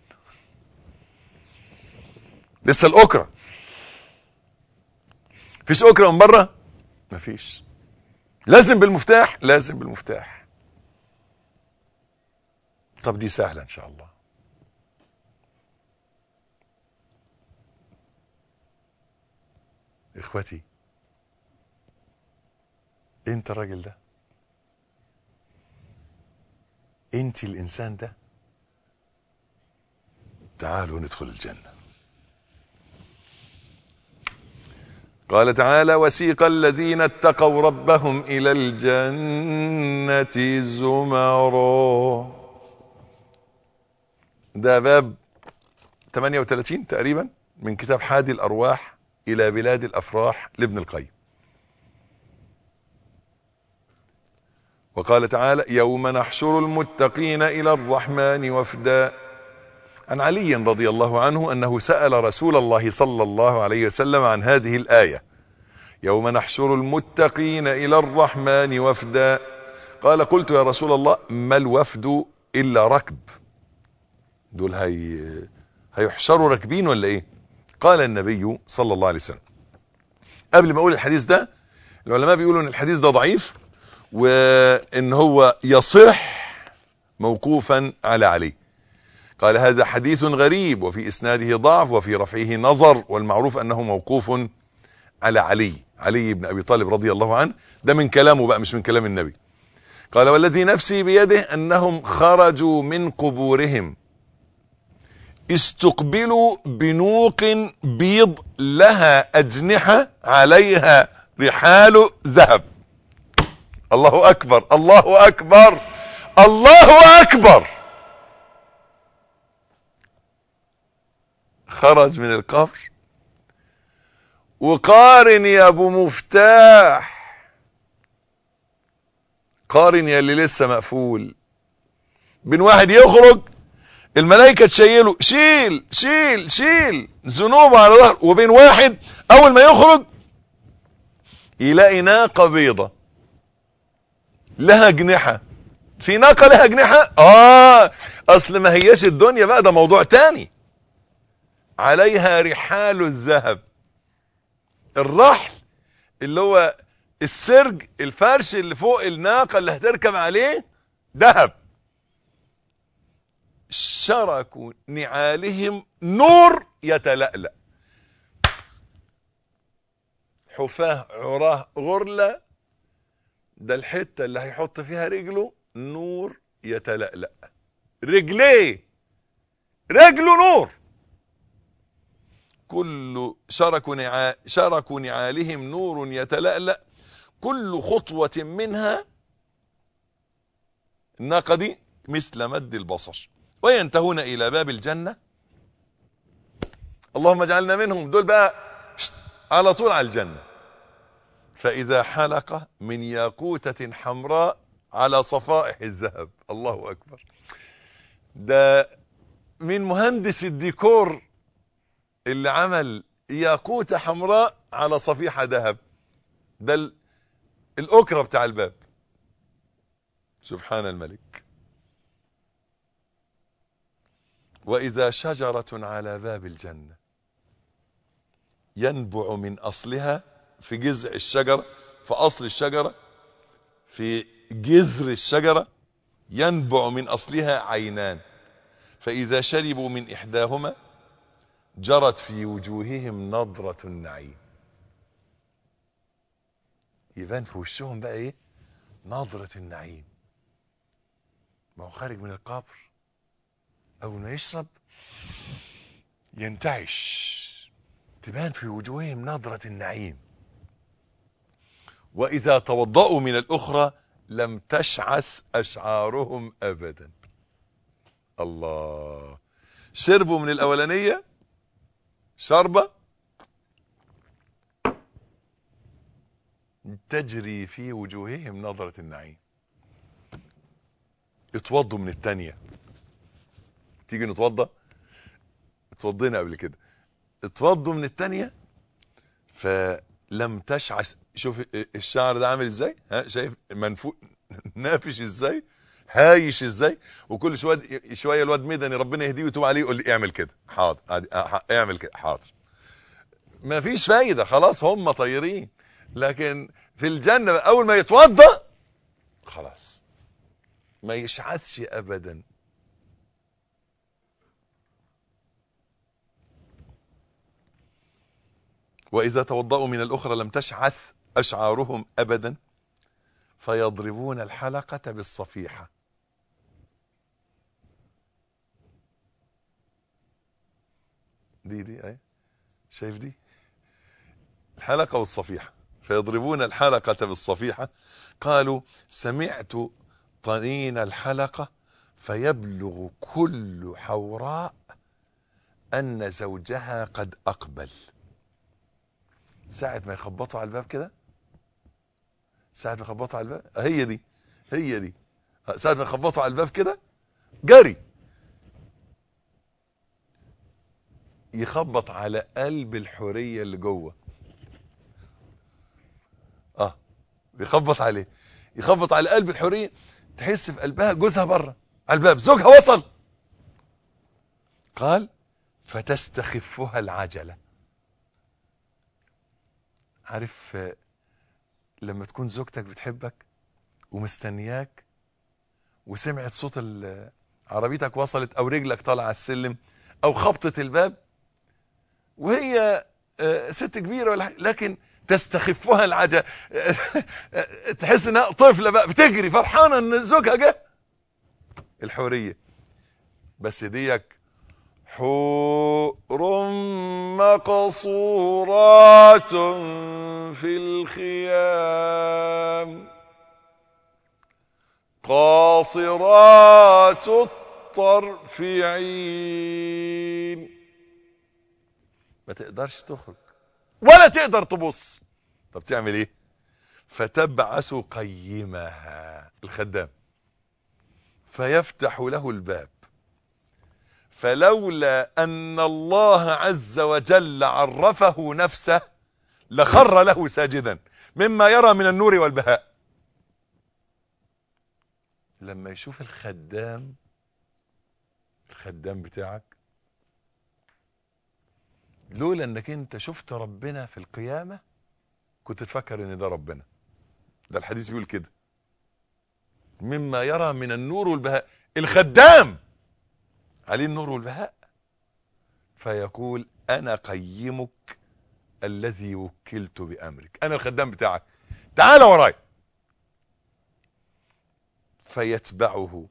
لسه الاكرة فيش اكرة من بره مفيش لازم بالمفتاح لازم بالمفتاح طب دي سهلة ان شاء الله اخوتي انت الراجل ده انت الانسان ده تعالوا ندخل الجنة قال تعالى وسيق الذين اتقوا ربهم إلى الجنة زمرا ده باب 38 تقريبا من كتاب حادي الأرواح إلى بلاد الأفراح لابن القيم وقال تعالى يوم نحشر المتقين إلى الرحمن وفدا عن علي رضي الله عنه أنه سأل رسول الله صلى الله عليه وسلم عن هذه الآية يوم نحشر المتقين إلى الرحمن وفدا قال قلت يا رسول الله ما الوفد إلا ركب دول هي هيحشروا راكبين ولا ايه قال النبي صلى الله عليه وسلم قبل ما اقول الحديث ده العلماء بيقولوا ان الحديث ده ضعيف وان هو يصح موقوفا على علي قال هذا حديث غريب وفي اسناده ضعف وفي رفعه نظر والمعروف انه موقوف على علي علي بن ابي طالب رضي الله عنه ده من كلامه بقى مش من كلام النبي قال والذي نفسي بيده أنهم خرجوا من قبورهم استقبلوا بنوق بيض لها أجنحة عليها رحال ذهب الله أكبر الله أكبر الله أكبر خرج من القبر وقارن يا ابو مفتاح قارن يا اللي لسه مقفول بين واحد يخرج الملائكة تشيله شيل شيل شيل ذنوبه على ظهر وبين واحد اول ما يخرج يلاقي ناقة بيضة لها اجنحة في ناقة لها اجنحة اه اصل ما هياش الدنيا بقى ده موضوع تاني عليها رحال الذهب الرحل اللي هو السرج الفرش اللي فوق الناقة اللي هتركب عليه ذهب شركوا نعالهم نور يتلألأ حفاه عراه غرلة ده الحتة اللي هيحط فيها رجله نور يتلألأ رجليه رجله نور كل شركوا نعا شركوا نعالهم نور يتلألأ كل خطوة منها الناقة دي مثل مد البصر وينتهون إلى باب الجنة اللهم اجعلنا منهم دول بقى على طول على الجنة فإذا حلقة من ياقوتة حمراء على صفائح الذهب الله أكبر ده من مهندس الديكور اللي عمل ياقوتة حمراء على صفيحة ذهب ده الأكرة بتاع الباب سبحان الملك وإذا شجرة على باب الجنة ينبع من أصلها في جذع الشجرة في أصل الشجرة في جذر الشجرة ينبع من أصلها عينان فإذا شربوا من إحداهما جرت في وجوههم نظرة النعيم يبان في وشهم بقى ايه نظرة النعيم ما هو خارج من القبر اول ما يشرب ينتعش تبان في وجوههم نظرة النعيم واذا توضأوا من الاخرى لم تشعث اشعارهم ابدا الله شربوا من الاولانية شربة تجري في وجوههم نظرة النعيم اتوضوا من التانية تيجي نتوضى اتوضينا قبل كده اتوضوا من التانية فلم تشعث شوف الشعر ده عامل ازاي ها شايف منفوق نافش ازاي هايش ازاي وكل شويه شويه الواد مدني ربنا يهديه ويتوب عليه يقول لي اعمل كده حاضر اعمل كده حاضر ما فيش فايده خلاص هم طايرين لكن في الجنه اول ما يتوضا خلاص ما يشعثش ابدا واذا توضأوا من الاخرى لم تشعث اشعارهم ابدا فيضربون الحلقة بالصفيحة دي دي اي شايف دي الحلقة والصفيحة فيضربون الحلقة بالصفيحة قالوا سمعت طنين الحلقة فيبلغ كل حوراء أن زوجها قد أقبل ساعة ما يخبطوا على الباب كده ساعة ما يخبطوا على الباب هي دي هي دي ساعة ما يخبطوا على الباب كده جري يخبط على قلب الحورية اللي جوه اه يخبط عليه يخبط على قلب الحورية تحس في قلبها جوزها بره على الباب زوجها وصل قال فتستخفها العجلة عارف لما تكون زوجتك بتحبك ومستنياك وسمعت صوت عربيتك وصلت او رجلك طالعه على السلم او خبطة الباب وهي آه، ست كبيرة ولا حاجة لكن تستخفها العجل تحس انها طفلة بقى بتجري فرحانة ان زوجها جه الحورية بس ديك حور مقصورات في الخيام قاصرات الطرف عين ما تقدرش تخرج ولا تقدر تبص طب تعمل ايه فتبعث قيمها الخدام فيفتح له الباب فلولا ان الله عز وجل عرفه نفسه لخر له ساجدا مما يرى من النور والبهاء لما يشوف الخدام الخدام بتاعك لولا انك انت شفت ربنا في القيامة كنت تفكر ان ده ربنا ده الحديث بيقول كده مما يرى من النور والبهاء الخدام عليه النور والبهاء فيقول انا قيمك الذي وكلت بامرك انا الخدام بتاعك تعال وراي فيتبعه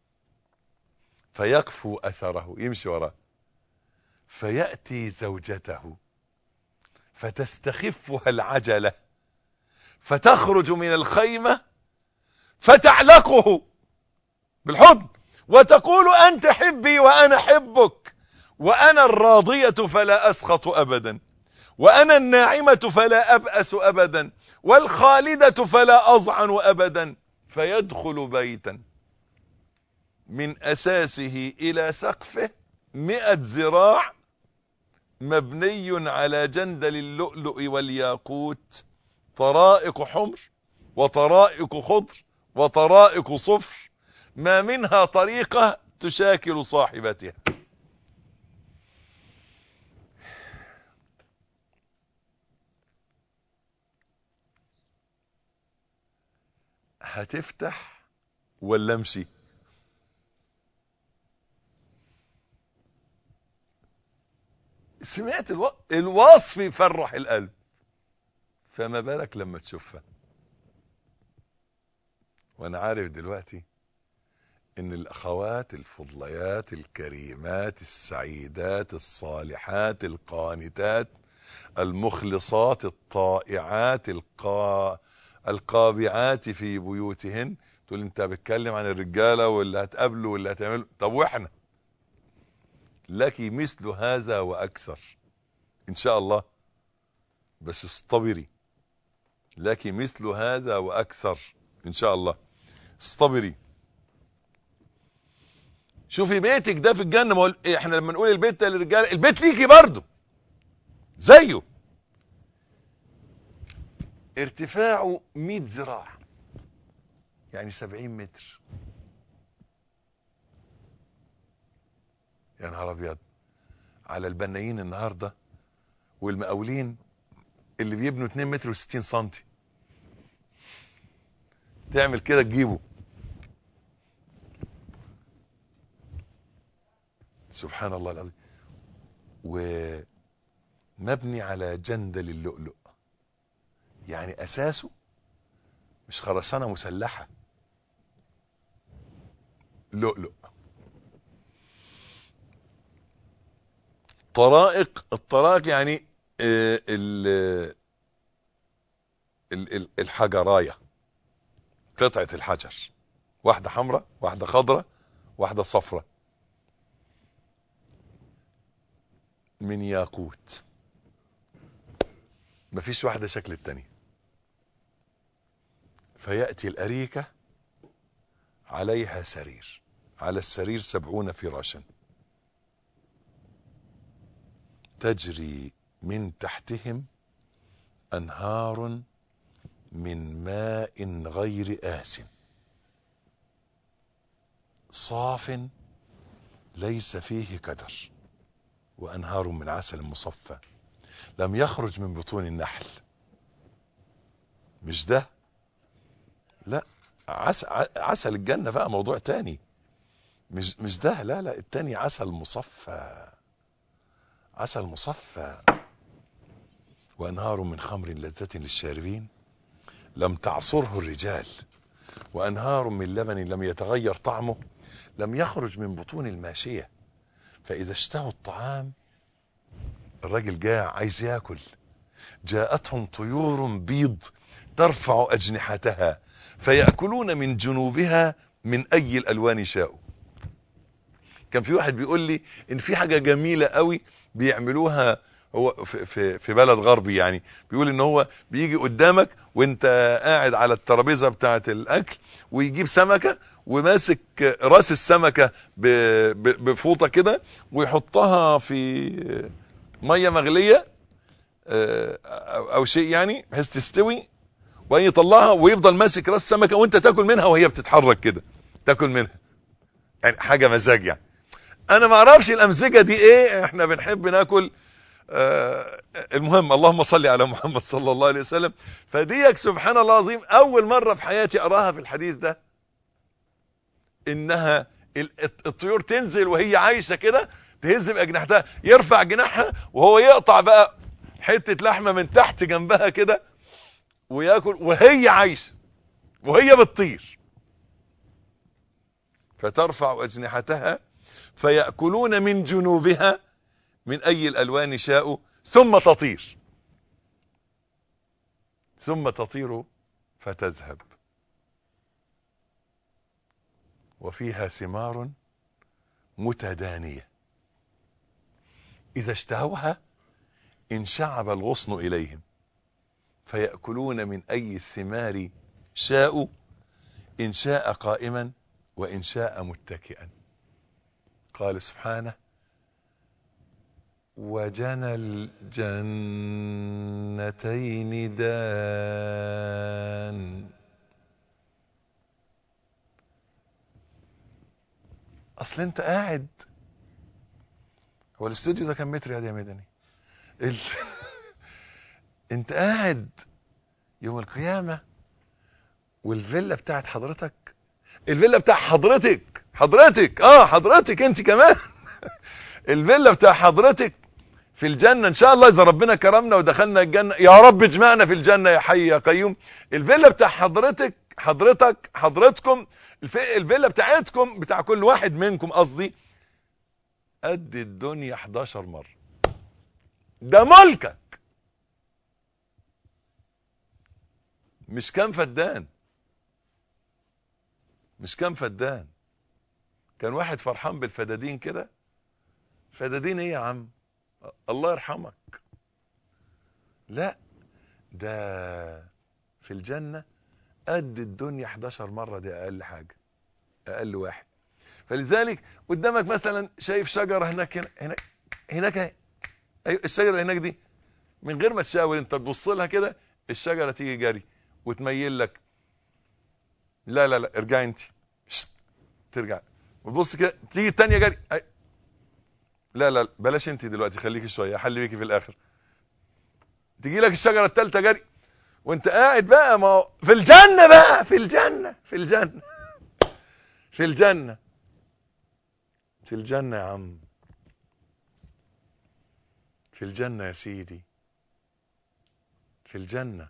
فيقفو اثره يمشي وراه فياتي زوجته فتستخفها العجله فتخرج من الخيمه فتعلقه بالحضن وتقول انت حبي وانا حبك وانا الراضيه فلا اسخط ابدا وانا الناعمه فلا ابأس ابدا والخالده فلا اضعن ابدا فيدخل بيتا من اساسه الى سقفه مئة ذراع مبني على جندل اللؤلؤ والياقوت طرائق حمر وطرائق خضر وطرائق صفر ما منها طريقة تشاكل صاحبتها هتفتح ولا امشي سمعت الو... الوصف يفرح القلب فما بالك لما تشوفها وانا عارف دلوقتي ان الاخوات الفضليات الكريمات السعيدات الصالحات القانتات المخلصات الطائعات القا... القابعات في بيوتهن تقول انت بتكلم عن الرجاله واللي هتقابله واللي هتعمله طب واحنا لك مثل هذا واكثر ان شاء الله بس اصطبري لك مثل هذا واكثر ان شاء الله اصطبري شوفي بيتك ده في الجنه ما إيه احنا لما نقول البيت ده للرجاله البيت ليكي برضه زيه ارتفاعه 100 ذراع يعني 70 متر يا نهار ابيض على البنايين النهارده والمقاولين اللي بيبنوا 2 متر و60 سنتي تعمل كده تجيبه سبحان الله العظيم ومبني على جندل اللؤلؤ يعني اساسه مش خرسانه مسلحه لؤلؤ طرائق الطرائق يعني آه، ال ال- ال- الحجرايه قطعه الحجر واحده حمراء واحده خضراء واحده صفراء من ياقوت مفيش واحده شكل التانية فيأتي الأريكة عليها سرير على السرير سبعون فراشا تجري من تحتهم أنهار من ماء غير آس صاف ليس فيه كدر وأنهار من عسل مصفى لم يخرج من بطون النحل مش ده لا عسل, عسل الجنة بقى موضوع تاني مش مش ده لا لا التاني عسل مصفى عسل مصفى وأنهار من خمر لذة للشاربين لم تعصره الرجال وأنهار من لبن لم يتغير طعمه لم يخرج من بطون الماشية فإذا اشتهوا الطعام الراجل جاع عايز ياكل جاءتهم طيور بيض ترفع أجنحتها فيأكلون من جنوبها من أي الألوان شاءوا كان في واحد بيقول لي إن في حاجة جميلة قوي بيعملوها هو في, في, في بلد غربي يعني بيقول ان هو بيجي قدامك وانت قاعد على الترابيزه بتاعه الاكل ويجيب سمكه وماسك راس السمكه بفوطه كده ويحطها في ميه مغليه او شيء يعني بحيث تستوي وبعدين يطلعها ويفضل ماسك راس السمكه وانت تاكل منها وهي بتتحرك كده تاكل منها يعني حاجه مزاج يعني انا ما اعرفش الامزجه دي ايه احنا بنحب ناكل آه المهم اللهم صل على محمد صلى الله عليه وسلم فديك سبحان الله العظيم اول مرة في حياتي اراها في الحديث ده انها الطيور تنزل وهي عايشة كده تهز باجنحتها يرفع جناحها وهو يقطع بقى حتة لحمة من تحت جنبها كده وياكل وهي عايشة وهي بتطير فترفع اجنحتها فيأكلون من جنوبها من أي الألوان شاءوا ثم تطير ثم تطير فتذهب وفيها ثمار متدانية إذا اشتهوها انشعب الغصن إليهم فيأكلون من أي الثمار شاءوا إن شاء قائما وإن شاء متكئا قال سبحانه وجنى الجنتين دان اصل انت قاعد هو الاستوديو ده كان متر يا مدني ال... انت قاعد يوم القيامة والفيلا بتاعت حضرتك الفيلا بتاع حضرتك حضرتك اه حضرتك انت كمان الفيلا بتاع حضرتك في الجنة ان شاء الله اذا ربنا كرمنا ودخلنا الجنة يا رب اجمعنا في الجنة يا حي يا قيوم الفيلا بتاع حضرتك حضرتك حضرتكم الفيلا بتاعتكم بتاع كل واحد منكم قصدي قد الدنيا 11 مرة ده ملكك مش كام فدان مش كام فدان كان واحد فرحان بالفدادين كده فدادين ايه يا عم الله يرحمك لا ده في الجنة قد الدنيا 11 مرة دي اقل حاجة اقل واحد فلذلك قدامك مثلا شايف شجرة هناك هناك هناك, هناك اهي ايوه الشجرة اللي هناك دي من غير ما تشاور انت تبص لها كده الشجرة تيجي جري وتميل لك لا لا لا ارجعي انت ترجع وتبص كده تيجي الثانيه جري أي. لا لا بلاش انت دلوقتي خليكي شويه حل بيكي في الاخر تيجي لك الشجره الثالثه جري وانت قاعد بقى ما في الجنه بقى في الجنه في الجنه في الجنه في الجنه يا عم في الجنه يا سيدي في الجنه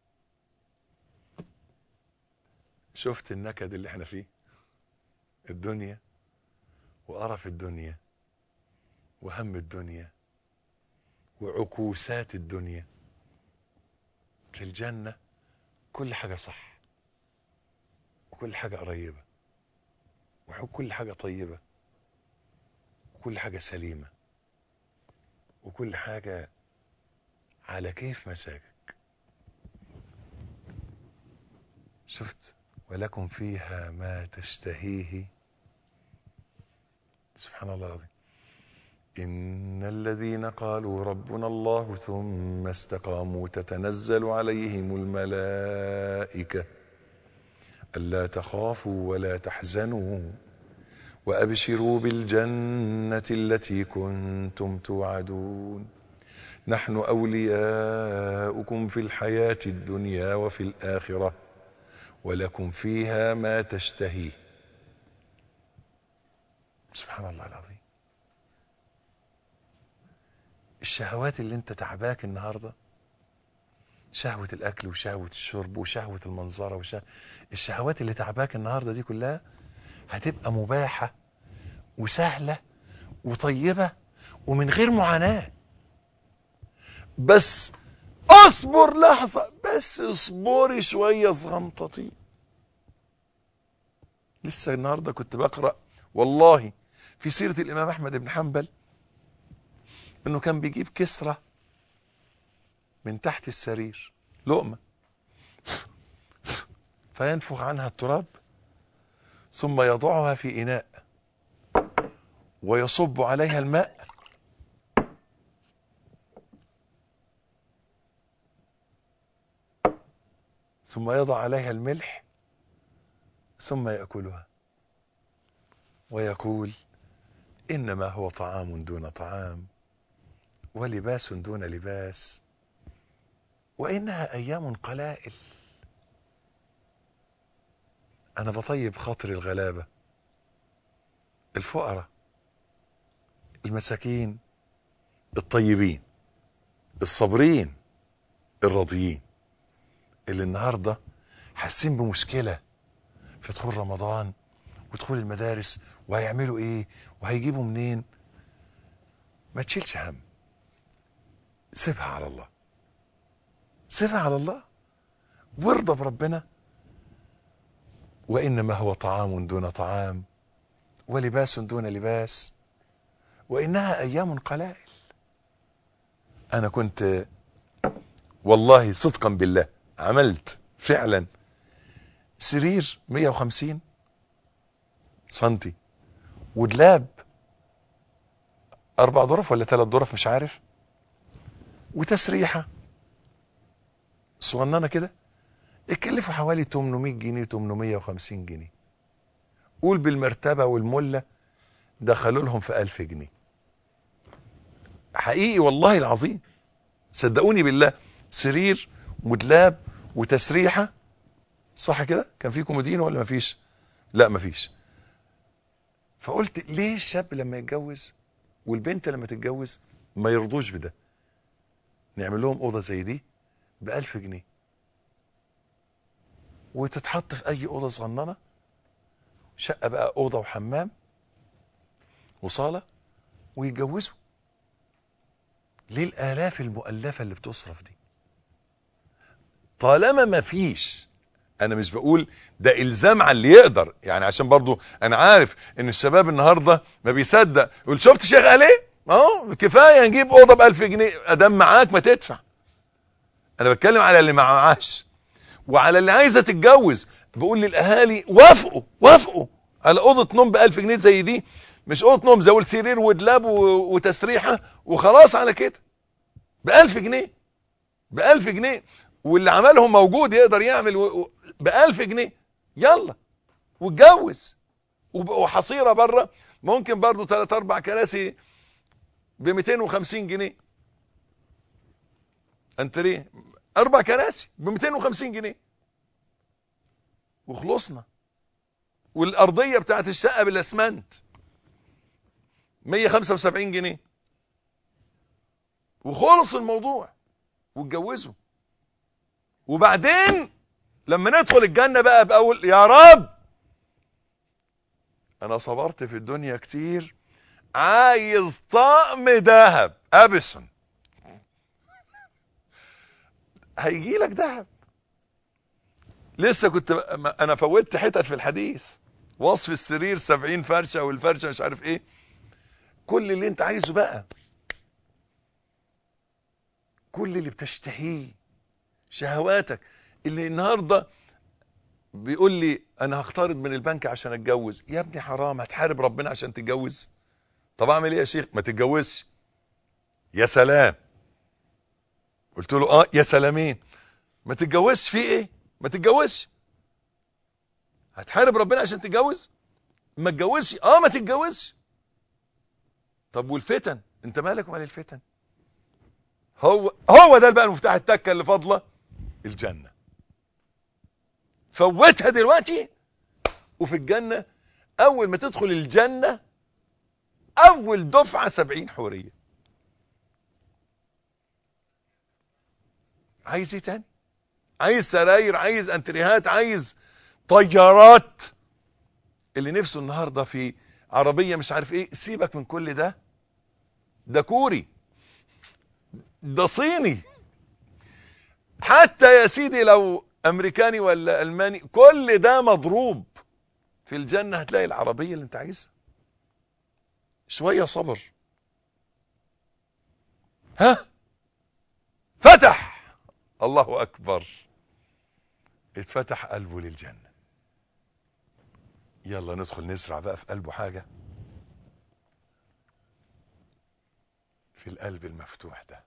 شفت النكد اللي احنا فيه الدنيا وقرف الدنيا وهم الدنيا وعكوسات الدنيا في الجنة كل حاجة صح وكل حاجة قريبة وكل حاجة طيبة وكل حاجة سليمة وكل حاجة على كيف مساجك شفت ولكم فيها ما تشتهيه سبحان الله العظيم إن الذين قالوا ربنا الله ثم استقاموا تتنزل عليهم الملائكة ألا تخافوا ولا تحزنوا وأبشروا بالجنة التي كنتم توعدون نحن أولياؤكم في الحياة الدنيا وفي الآخرة ولكم فيها ما تشتهي سبحان الله العظيم الشهوات اللي انت تعباك النهاردة شهوة الأكل وشهوة الشرب وشهوة المنظرة وشهوة الشهوات اللي تعباك النهاردة دي كلها هتبقى مباحة وسهلة وطيبة ومن غير معاناة بس اصبر لحظة بس اصبري شوية صغنطتي لسه النهاردة كنت بقرأ والله في سيرة الإمام أحمد بن حنبل إنه كان بيجيب كسرة من تحت السرير لقمة فينفخ عنها التراب ثم يضعها في إناء ويصب عليها الماء ثم يضع عليها الملح ثم يأكلها ويقول إنما هو طعام دون طعام ولباس دون لباس وإنها أيام قلائل أنا بطيب خاطر الغلابة الفقراء المساكين الطيبين الصابرين الراضيين اللي النهاردة حاسين بمشكلة في دخول رمضان ودخول المدارس وهيعملوا ايه وهيجيبوا منين ما تشيلش هم سيبها على الله سيبها على الله وارضى بربنا وإنما هو طعام دون طعام ولباس دون لباس وإنها أيام قلائل أنا كنت والله صدقا بالله عملت فعلا سرير 150 سنتي ودلاب أربع ظرف ولا ثلاث ظرف مش عارف وتسريحة صغننة كده اتكلفوا حوالي 800 جنيه 850 جنيه قول بالمرتبة والملة دخلوا لهم في 1000 جنيه حقيقي والله العظيم صدقوني بالله سرير ودلاب وتسريحة صح كده كان في كومودين ولا مفيش لا مفيش فقلت ليه الشاب لما يتجوز والبنت لما تتجوز ما يرضوش بده نعمل لهم اوضه زي دي بألف جنيه وتتحط في اي اوضه صغننه شقه بقى اوضه وحمام وصاله ويتجوزوا ليه الالاف المؤلفه اللي بتصرف دي طالما ما فيش انا مش بقول ده الزام على اللي يقدر يعني عشان برضو انا عارف ان الشباب النهارده ما بيصدق يقول شفت شيخ قال ايه اهو كفايه نجيب اوضه ب 1000 جنيه ادام معاك ما تدفع انا بتكلم على اللي معاش وعلى اللي عايزه تتجوز بقول للاهالي وافقوا وافقوا على اوضه نوم ب 1000 جنيه زي دي مش اوضه نوم زي سرير ودلاب وتسريحه وخلاص على كده ب 1000 جنيه ب 1000 جنيه واللي عملهم موجود يقدر يعمل ب 1000 جنيه يلا واتجوز وحصيره بره ممكن برضو 3 4 كراسي ب 250 جنيه انتريه اربع كراسي ب 250 جنيه وخلصنا والارضيه بتاعت الشقه بالاسمنت 175 جنيه وخلص الموضوع واتجوزوا وبعدين لما ندخل الجنة بقى بأول يا رب أنا صبرت في الدنيا كتير عايز طقم ذهب أبسون هيجي لك ذهب لسه كنت أنا فوتت حتت في الحديث وصف السرير سبعين فرشة والفرشة مش عارف إيه كل اللي أنت عايزه بقى كل اللي بتشتهيه شهواتك اللي النهارده بيقول لي انا هقترض من البنك عشان اتجوز يا ابني حرام هتحارب ربنا عشان تتجوز طب اعمل ايه يا شيخ ما تتجوزش يا سلام قلت له اه يا سلامين ما تتجوزش في ايه ما تتجوزش هتحارب ربنا عشان تتجوز ما تتجوزش اه ما تتجوزش طب والفتن انت مالك ومال الفتن هو هو ده بقى المفتاح التكه اللي فاضله الجنه فوتها دلوقتي وفي الجنه اول ما تدخل الجنه اول دفعه سبعين حوريه عايز ايه تاني عايز سراير عايز انتريهات عايز طيارات اللي نفسه النهارده في عربيه مش عارف ايه سيبك من كل ده ده كوري ده صيني حتى يا سيدي لو امريكاني ولا الماني كل ده مضروب في الجنه هتلاقي العربيه اللي انت عايزها شويه صبر ها فتح الله اكبر اتفتح قلبه للجنه يلا ندخل نزرع بقى في قلبه حاجه في القلب المفتوح ده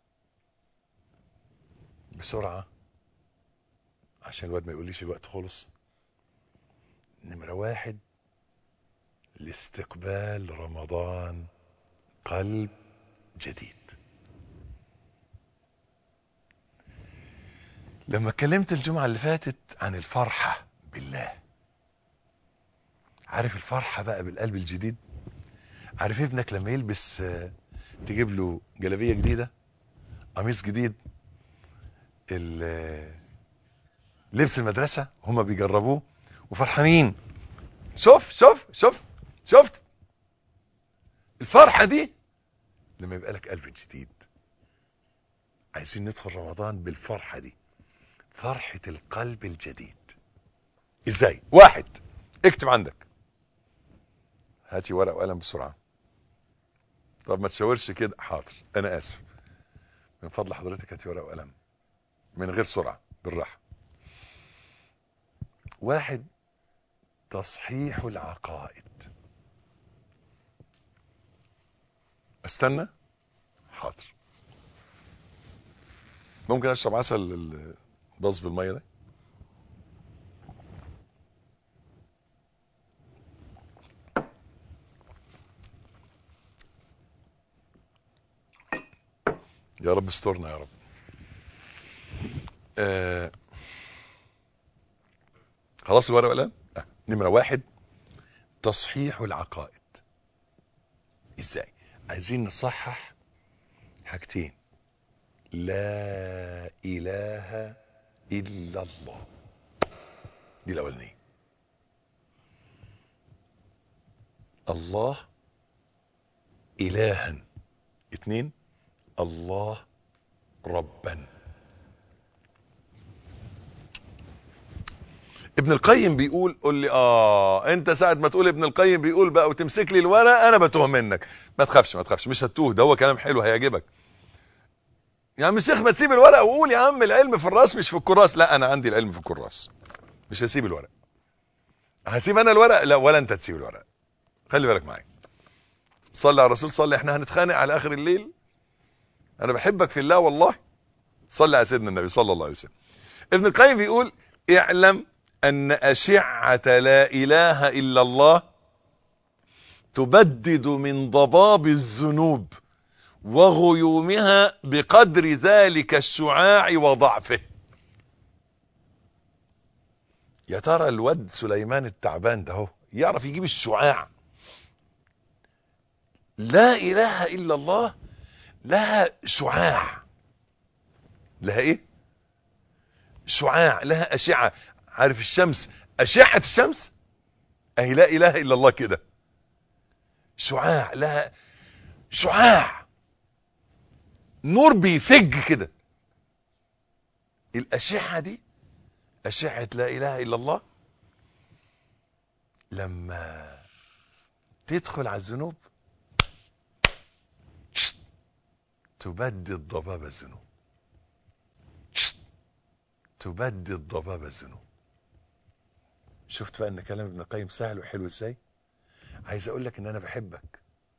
بسرعه عشان الواد ما يقوليش الوقت خلص نمرة واحد لاستقبال رمضان قلب جديد لما اتكلمت الجمعة اللي فاتت عن الفرحة بالله عارف الفرحة بقى بالقلب الجديد عارف ابنك لما يلبس آه، تجيب له جلابية جديدة قميص جديد ال- آه، لبس المدرسة هما بيجربوه وفرحانين شوف شوف شوف شفت الفرحة دي لما يبقى لك قلب جديد عايزين ندخل رمضان بالفرحة دي فرحة القلب الجديد ازاي واحد اكتب عندك هاتي ورق وقلم بسرعة طب ما تشاورش كده حاضر انا اسف من فضل حضرتك هاتي ورق وقلم من غير سرعة بالراحة واحد تصحيح العقائد استنى حاضر ممكن اشرب عسل الباص بالميه ده يا رب استرنا يا رب آه خلاص الورقه والقلم آه. نمره واحد تصحيح العقائد ازاي عايزين نصحح حاجتين لا اله الا الله دي الاولانيه الله الها اتنين الله ربا ابن القيم بيقول قول لي اه انت ساعه ما تقول ابن القيم بيقول بقى وتمسك لي الورق انا بتوه منك ما تخافش ما تخافش مش هتوه ده هو كلام حلو هيعجبك يا عم الشيخ ما تسيب الورق وقول يا عم العلم في الراس مش في الكراس لا انا عندي العلم في الكراس مش هسيب الورق هسيب انا الورق لا ولا انت تسيب الورق خلي بالك معايا صلي على الرسول صلي احنا هنتخانق على اخر الليل انا بحبك في الله والله صلي على سيدنا النبي صلى الله عليه وسلم ابن القيم بيقول اعلم ان اشعة لا اله الا الله تبدد من ضباب الذنوب وغيومها بقدر ذلك الشعاع وضعفه يا ترى الواد سليمان التعبان ده هو يعرف يجيب الشعاع لا اله الا الله لها شعاع لها ايه شعاع لها اشعه عارف الشمس اشعه الشمس اهي لا اله الا الله كده شعاع لها شعاع نور بيفج كده الاشعه دي اشعه لا اله الا الله لما تدخل على الذنوب تبدد ضباب الذنوب تبدد ضباب الذنوب شفت بقى ان كلام ابن القيم سهل وحلو ازاي عايز اقول لك ان انا بحبك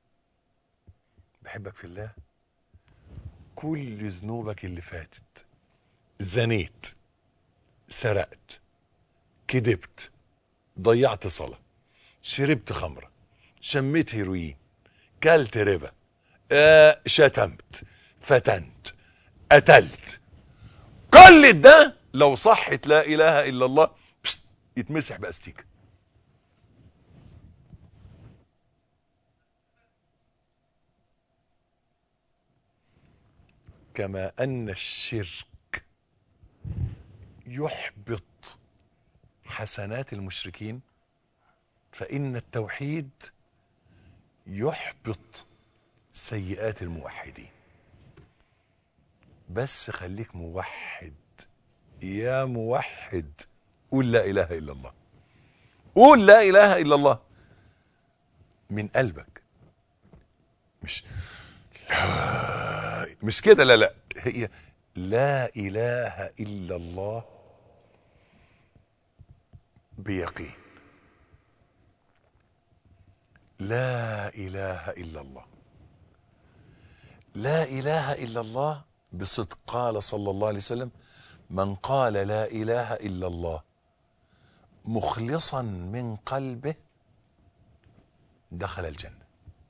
بحبك في الله كل ذنوبك اللي فاتت زنيت سرقت كذبت ضيعت صلاة شربت خمرة شميت هيروين كلت ربا آه شتمت فتنت قتلت كل ده لو صحت لا اله الا الله بشت يتمسح باستيكه كما ان الشرك يحبط حسنات المشركين فإن التوحيد يحبط سيئات الموحدين بس خليك موحد يا موحد قول لا إله إلا الله قول لا إله إلا الله من قلبك مش لا مش كده لا لا هي لا إله إلا الله بيقين لا إله إلا الله لا إله إلا الله بصدق قال صلى الله عليه وسلم من قال لا إله إلا الله مخلصا من قلبه دخل الجنة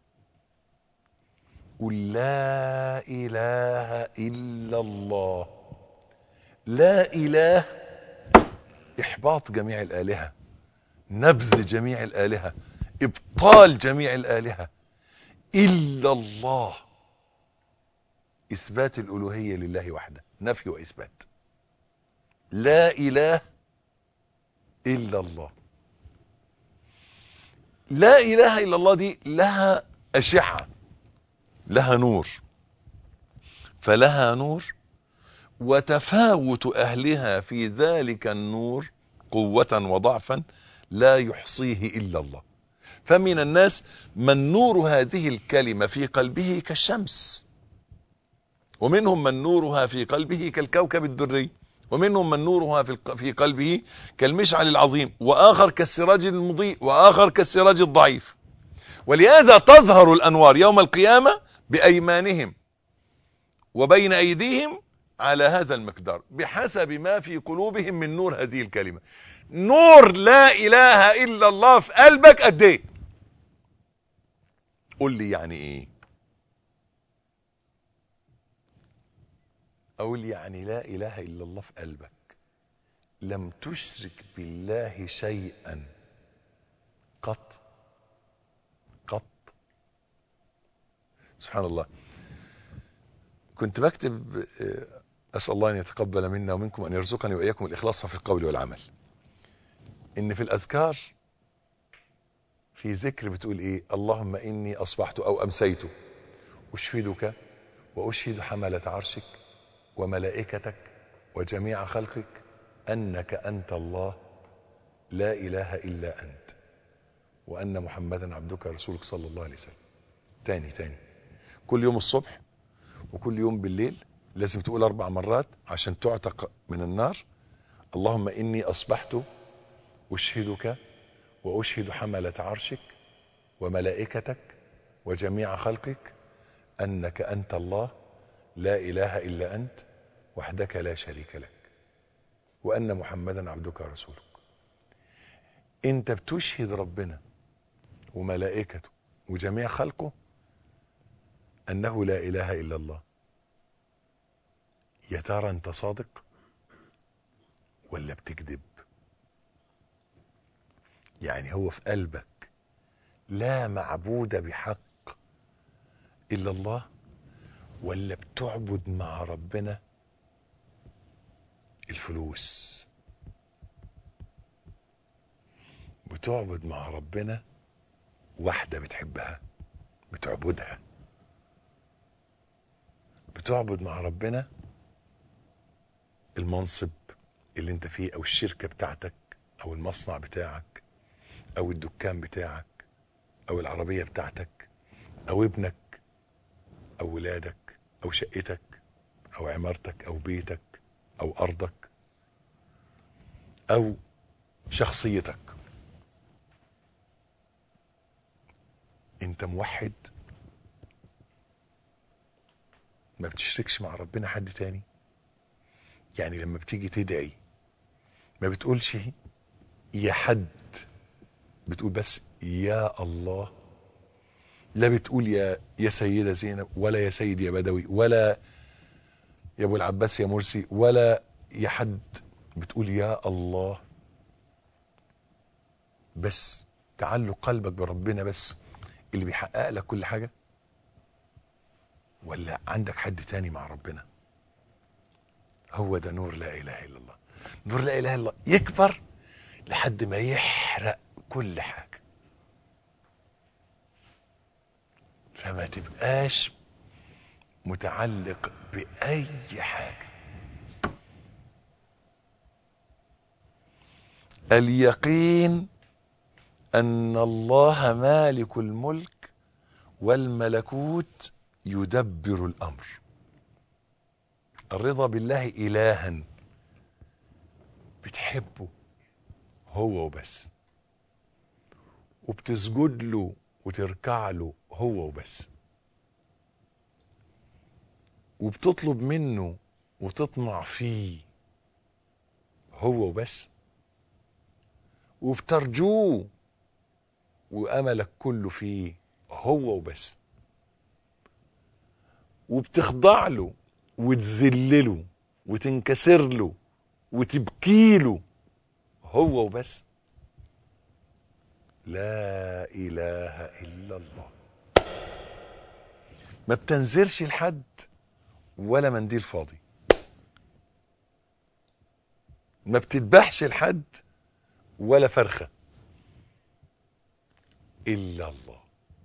قل لا إله إلا الله لا إله إحباط جميع الآلهة نبذ جميع الآلهة إبطال جميع الآلهة إلا الله إثبات الألوهية لله وحده نفي وإثبات لا إله إلا الله لا إله إلا الله دي لها أشعة لها نور فلها نور وتفاوت أهلها في ذلك النور قوة وضعفا لا يحصيه إلا الله فمن الناس من نور هذه الكلمة في قلبه كالشمس ومنهم من نورها في قلبه كالكوكب الدري ومنهم من نورها في في قلبه كالمشعل العظيم وآخر كالسراج المضيء وآخر كالسراج الضعيف ولهذا تظهر الأنوار يوم القيامة بأيمانهم وبين أيديهم على هذا المقدار بحسب ما في قلوبهم من نور هذه الكلمة نور لا إله إلا الله في قلبك قد ايه قل لي يعني ايه اقول يعني لا اله الا الله في قلبك لم تشرك بالله شيئا قط قط سبحان الله كنت بكتب اسال الله ان يتقبل منا ومنكم ان يرزقني واياكم الاخلاص في القول والعمل ان في الاذكار في ذكر بتقول ايه اللهم اني اصبحت او امسيت اشهدك واشهد حملة عرشك وملائكتك وجميع خلقك انك انت الله لا اله الا انت وان محمدا عبدك ورسولك صلى الله عليه وسلم تاني تاني كل يوم الصبح وكل يوم بالليل لازم تقول اربع مرات عشان تعتق من النار اللهم اني اصبحت اشهدك واشهد حملة عرشك وملائكتك وجميع خلقك انك انت الله لا اله الا انت وحدك لا شريك لك وان محمدا عبدك ورسولك انت بتشهد ربنا وملائكته وجميع خلقه انه لا اله الا الله يا ترى انت صادق ولا بتكذب يعني هو في قلبك لا معبود بحق الا الله ولا بتعبد مع ربنا الفلوس بتعبد مع ربنا واحدة بتحبها بتعبدها بتعبد مع ربنا المنصب اللي انت فيه او الشركة بتاعتك او المصنع بتاعك او الدكان بتاعك او العربية بتاعتك او ابنك او ولادك او شقتك او عمارتك او بيتك او ارضك او شخصيتك انت موحد ما بتشركش مع ربنا حد تاني يعني لما بتيجي تدعي ما بتقولش يا حد بتقول بس يا الله لا بتقول يا يا سيدة زينب ولا يا سيد يا بدوي ولا يا ابو العباس يا مرسي ولا يا حد بتقول يا الله بس تعلق قلبك بربنا بس اللي بيحقق لك كل حاجة ولا عندك حد تاني مع ربنا هو ده نور لا اله الا الله نور لا اله الا الله يكبر لحد ما يحرق كل حاجه فما تبقاش متعلق باي حاجه اليقين ان الله مالك الملك والملكوت يدبر الامر الرضا بالله الها بتحبه هو وبس وبتسجد له وتركع له هو وبس وبتطلب منه وتطمع فيه هو وبس وبترجوه واملك كله فيه هو وبس وبتخضع له وتذلله وتنكسر له وتبكي له هو وبس لا اله الا الله ما بتنزلش لحد ولا منديل فاضي ما بتذبحش لحد ولا فرخه الا الله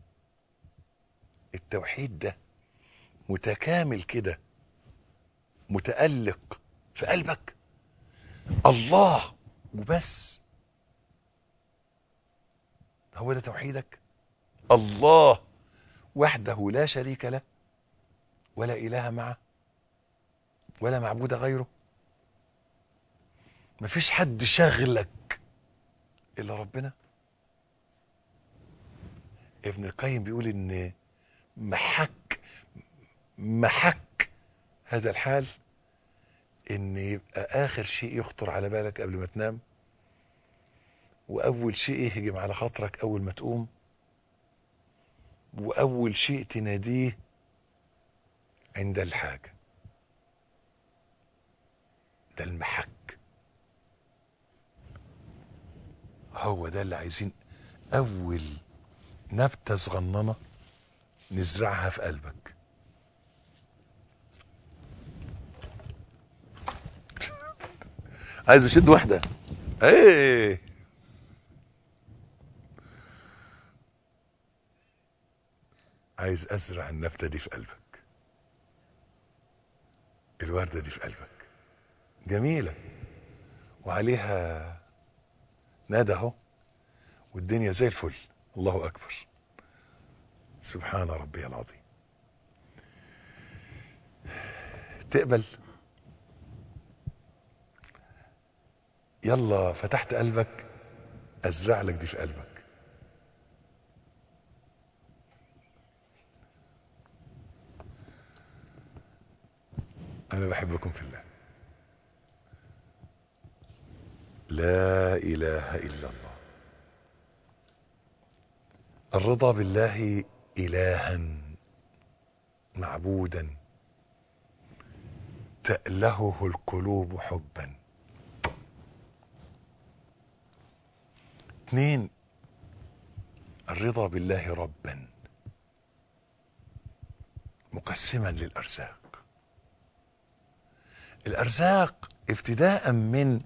التوحيد ده متكامل كده متألق في قلبك الله وبس هو ده توحيدك الله وحده لا شريك له ولا إله معه ولا معبود غيره مفيش حد شغلك إلا ربنا ابن القيم بيقول إن محك محك هذا الحال ان يبقى اخر شيء يخطر على بالك قبل ما تنام واول شيء يهجم على خاطرك اول ما تقوم واول شيء تناديه عند الحاجة ده المحك هو ده اللي عايزين اول نبتة صغننة نزرعها في قلبك عايز اشد واحده ايه عايز ازرع النبته دي في قلبك الورده دي في قلبك جميله وعليها نادى اهو والدنيا زي الفل الله اكبر سبحان ربي العظيم تقبل يلا فتحت قلبك ازرع لك دي في قلبك انا بحبكم في الله لا اله الا الله الرضا بالله الها معبودا تألهه القلوب حبا اثنين الرضا بالله ربا مقسما للارزاق الارزاق ابتداء من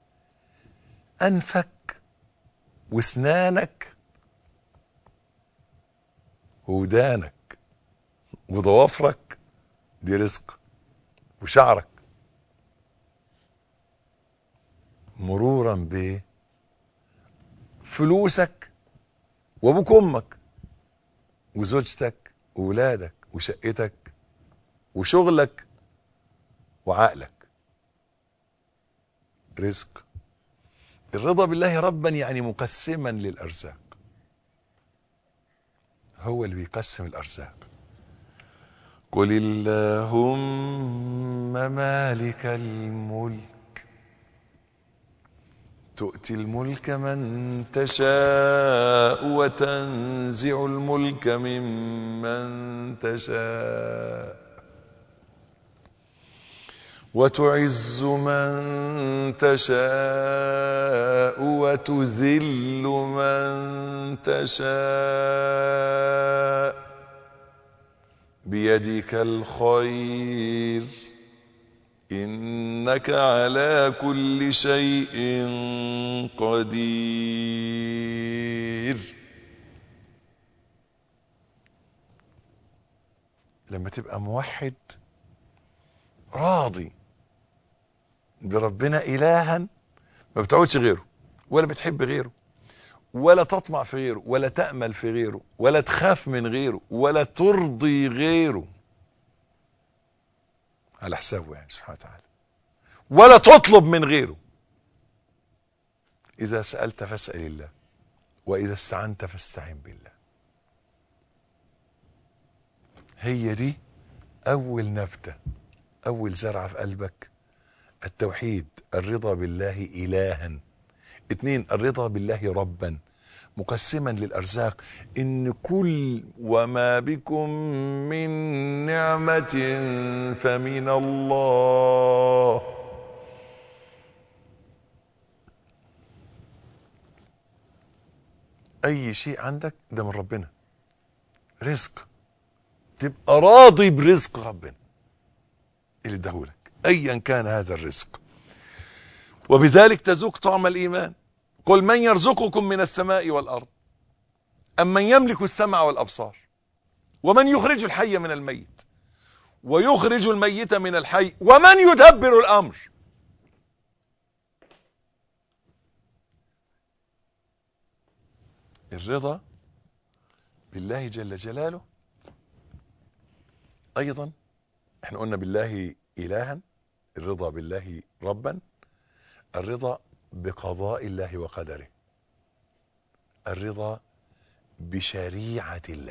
انفك واسنانك وودانك وضوافرك دي رزق وشعرك مرورا ب فلوسك وابوك وامك وزوجتك وولادك وشقتك وشغلك وعقلك رزق الرضا بالله ربا يعني مقسما للارزاق هو اللي بيقسم الارزاق قل اللهم مالك الملك تؤتي الملك من تشاء وتنزع الملك ممن تشاء وتعز من تشاء وتذل من تشاء بيدك الخير إن إنك على كل شيء قدير لما تبقى موحد راضي بربنا إلها ما بتعودش غيره ولا بتحب غيره ولا تطمع في غيره ولا تأمل في غيره ولا تخاف من غيره ولا ترضي غيره على حسابه يعني سبحانه وتعالى ولا تطلب من غيره إذا سألت فاسأل الله وإذا استعنت فاستعن بالله هي دي أول نبتة أول زرعة في قلبك التوحيد الرضا بالله إلها اتنين الرضا بالله ربا مقسما للأرزاق إن كل وما بكم من نعمة فمن الله أي شيء عندك ده من ربنا رزق تبقى راضي برزق ربنا اللي اداهولك ايا كان هذا الرزق وبذلك تذوق طعم الايمان قل من يرزقكم من السماء والارض ام من يملك السمع والابصار ومن يخرج الحي من الميت ويخرج الميت من الحي ومن يدبر الامر الرضا بالله جل جلاله ايضا احنا قلنا بالله الها الرضا بالله ربا الرضا بقضاء الله وقدره الرضا بشريعة الله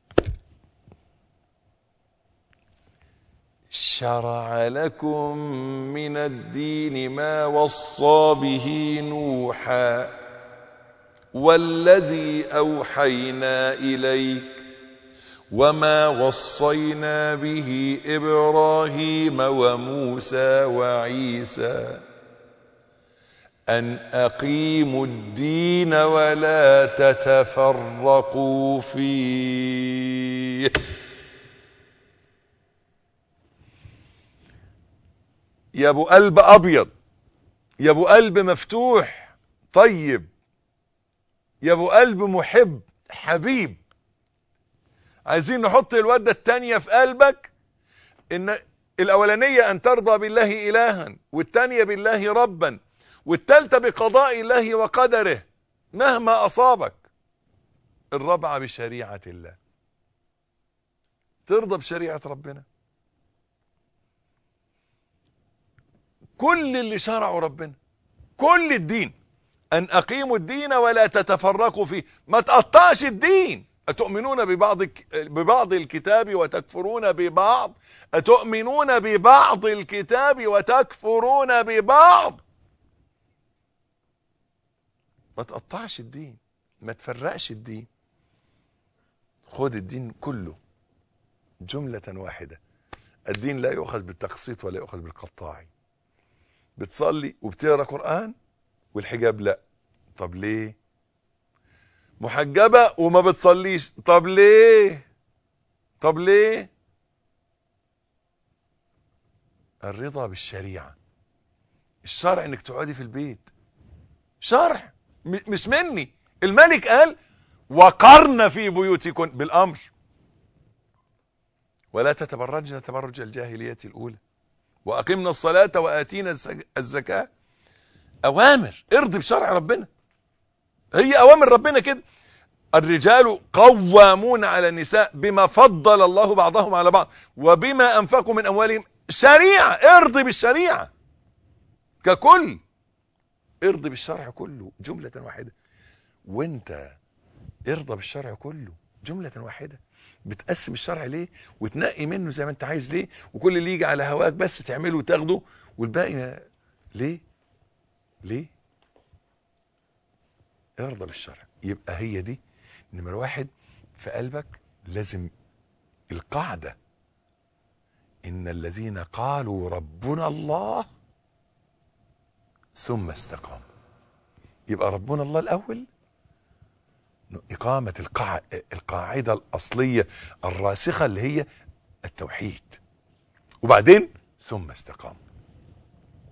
شرع لكم من الدين ما وصى به نوحا والذي أوحينا إليك وما وصينا به إبراهيم وموسى وعيسى أن أقيموا الدين ولا تتفرقوا فيه يا ابو قلب ابيض يا ابو قلب مفتوح طيب يا ابو قلب محب حبيب عايزين نحط الوردة التانية في قلبك ان الاولانية ان ترضى بالله الها والتانية بالله ربا والتالتة بقضاء الله وقدره مهما اصابك الرابعة بشريعة الله ترضى بشريعة ربنا كل اللي شرعه ربنا كل الدين ان اقيموا الدين ولا تتفرقوا فيه ما تقطعش الدين أتؤمنون ببعض ببعض الكتاب وتكفرون ببعض أتؤمنون ببعض الكتاب وتكفرون ببعض ما تقطعش الدين ما تفرقش الدين خد الدين كله جملة واحدة الدين لا يؤخذ بالتقسيط ولا يؤخذ بالقطاعي بتصلي وبتقرا قرآن والحجاب لا طب ليه محجبة وما بتصليش طب ليه طب ليه الرضا بالشريعة الشرع انك تقعدي في البيت شرع مش مني الملك قال وقرن في بيوتكن بالامر ولا تتبرجن تبرج الجاهلية الاولى واقمنا الصلاة واتينا الزكاة اوامر ارضي بشرع ربنا هي اوامر ربنا كده الرجال قوامون على النساء بما فضل الله بعضهم على بعض وبما انفقوا من اموالهم شريعة ارضي بالشريعة ككل ارضي بالشرع كله جملة واحدة وانت ارضى بالشرع كله جملة واحدة بتقسم الشرع ليه وتنقي منه زي ما انت عايز ليه وكل اللي يجي على هواك بس تعمله وتاخده والباقي ليه ليه ارضى بالشرع يبقى هي دي نمرة واحد في قلبك لازم القاعدة ان الذين قالوا ربنا الله ثم استقاموا يبقى ربنا الله الاول اقامة القاع... القاعدة الاصلية الراسخة اللي هي التوحيد وبعدين ثم استقاموا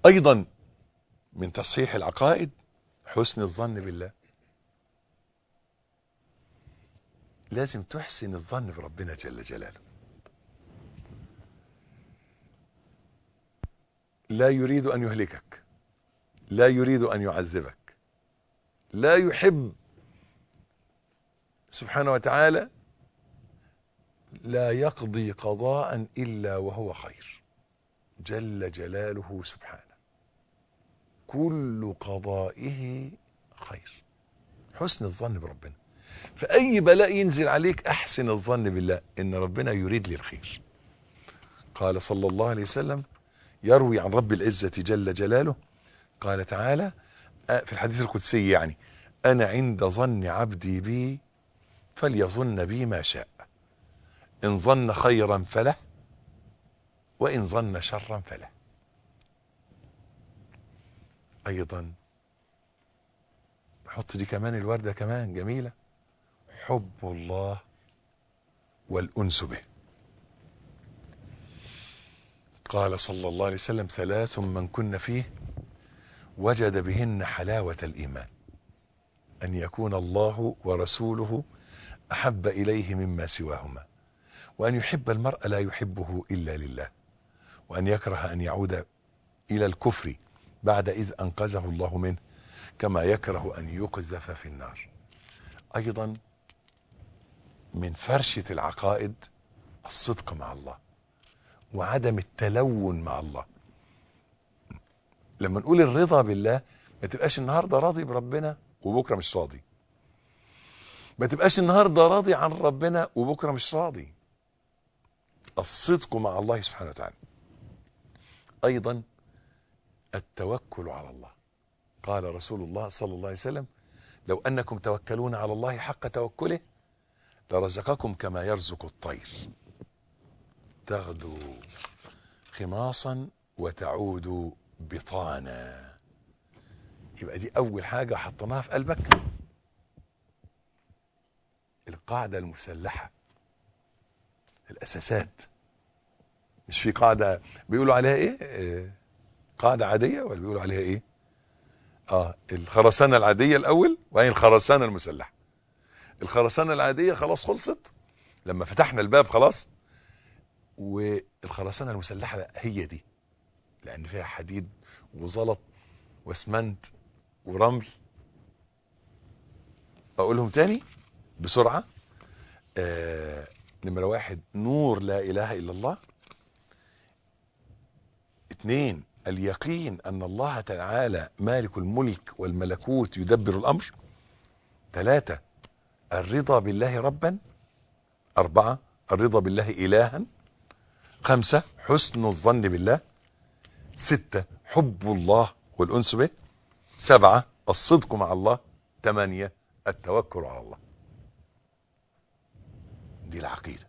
ايضا من تصحيح العقائد حسن الظن بالله لازم تحسن الظن بربنا جل جلاله لا يريد ان يهلكك لا يريد ان يعذبك لا يحب سبحانه وتعالى لا يقضي قضاء الا وهو خير جل جلاله سبحانه كل قضائه خير حسن الظن بربنا فأي بلاء ينزل عليك أحسن الظن بالله إن ربنا يريد لي الخير قال صلى الله عليه وسلم يروي عن رب العزة جل جلاله قال تعالى في الحديث القدسي يعني أنا عند ظن عبدي بي فليظن بي ما شاء إن ظن خيرا فله وإن ظن شرا فله أيضا حط دي كمان الوردة كمان جميلة حب الله والأنس به قال صلى الله عليه وسلم ثلاث من كن فيه وجد بهن حلاوة الإيمان أن يكون الله ورسوله أحب إليه مما سواهما وأن يحب المرء لا يحبه إلا لله وأن يكره أن يعود إلى الكفر بعد إذ أنقذه الله منه كما يكره أن يقذف في النار أيضا من فرشة العقائد الصدق مع الله وعدم التلون مع الله لما نقول الرضا بالله ما تبقاش النهارده راضي بربنا وبكره مش راضي ما تبقاش النهارده راضي عن ربنا وبكره مش راضي الصدق مع الله سبحانه وتعالى ايضا التوكل على الله قال رسول الله صلى الله عليه وسلم لو انكم توكلون على الله حق توكله لرزقكم كما يرزق الطير تغدو خماصا وتعود بطانا يبقى دي اول حاجة حطيناها في قلبك القاعدة المسلحة الاساسات مش في قاعدة بيقولوا عليها ايه آه، قاعدة عادية ولا بيقولوا عليها ايه اه الخرسانة العادية الاول وهي الخرسانة المسلحة الخرسانة العادية خلاص خلصت لما فتحنا الباب خلاص والخرسانة المسلحة بقى هي دي لان فيها حديد وزلط واسمنت ورمل اقولهم تاني بسرعة آه نمرة واحد نور لا اله الا الله اثنين اليقين ان الله تعالى مالك الملك والملكوت يدبر الامر ثلاثة الرضا بالله ربا اربعة الرضا بالله الها خمسة حسن الظن بالله ستة حب الله والانس به سبعة الصدق مع الله ثمانية التوكل على الله دي العقيدة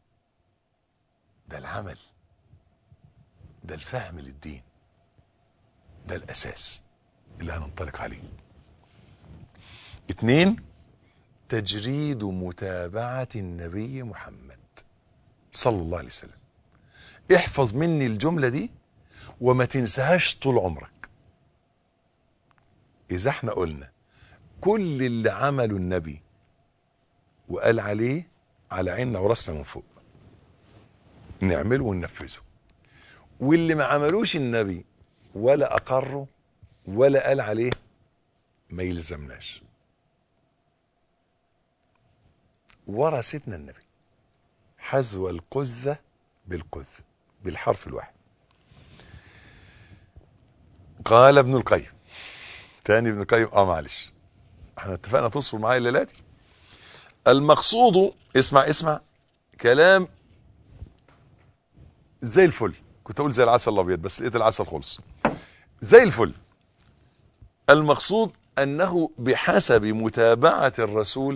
ده العمل ده الفهم للدين ده الاساس اللي هننطلق عليه اتنين تجريد متابعة النبي محمد صلى الله عليه وسلم احفظ مني الجملة دي وما تنساهاش طول عمرك اذا احنا قلنا كل اللي عمله النبي وقال عليه على عيننا وراسنا من فوق نعمله وننفذه واللي ما عملوش النبي ولا اقره ولا قال عليه ما يلزمناش ورثتنا النبي حذو القزة بالقزة بالحرف الواحد قال ابن القيم تاني ابن القيم اه معلش احنا اتفقنا تصبر معايا الليله دي المقصود اسمع اسمع كلام زي الفل كنت اقول زي العسل الابيض بس لقيت العسل خلص زي الفل المقصود انه بحسب متابعة الرسول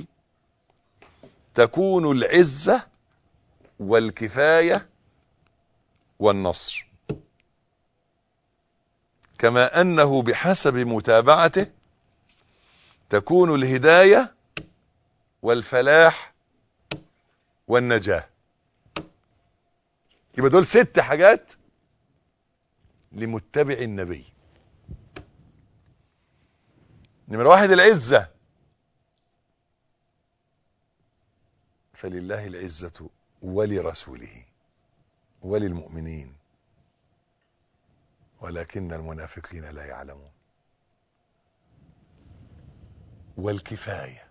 تكون العزة والكفاية والنصر كما انه بحسب متابعته تكون الهداية والفلاح والنجاة يبقى دول ست حاجات لمتبع النبي نمرة واحد العزة فلله العزة ولرسوله وللمؤمنين ولكن المنافقين لا يعلمون والكفاية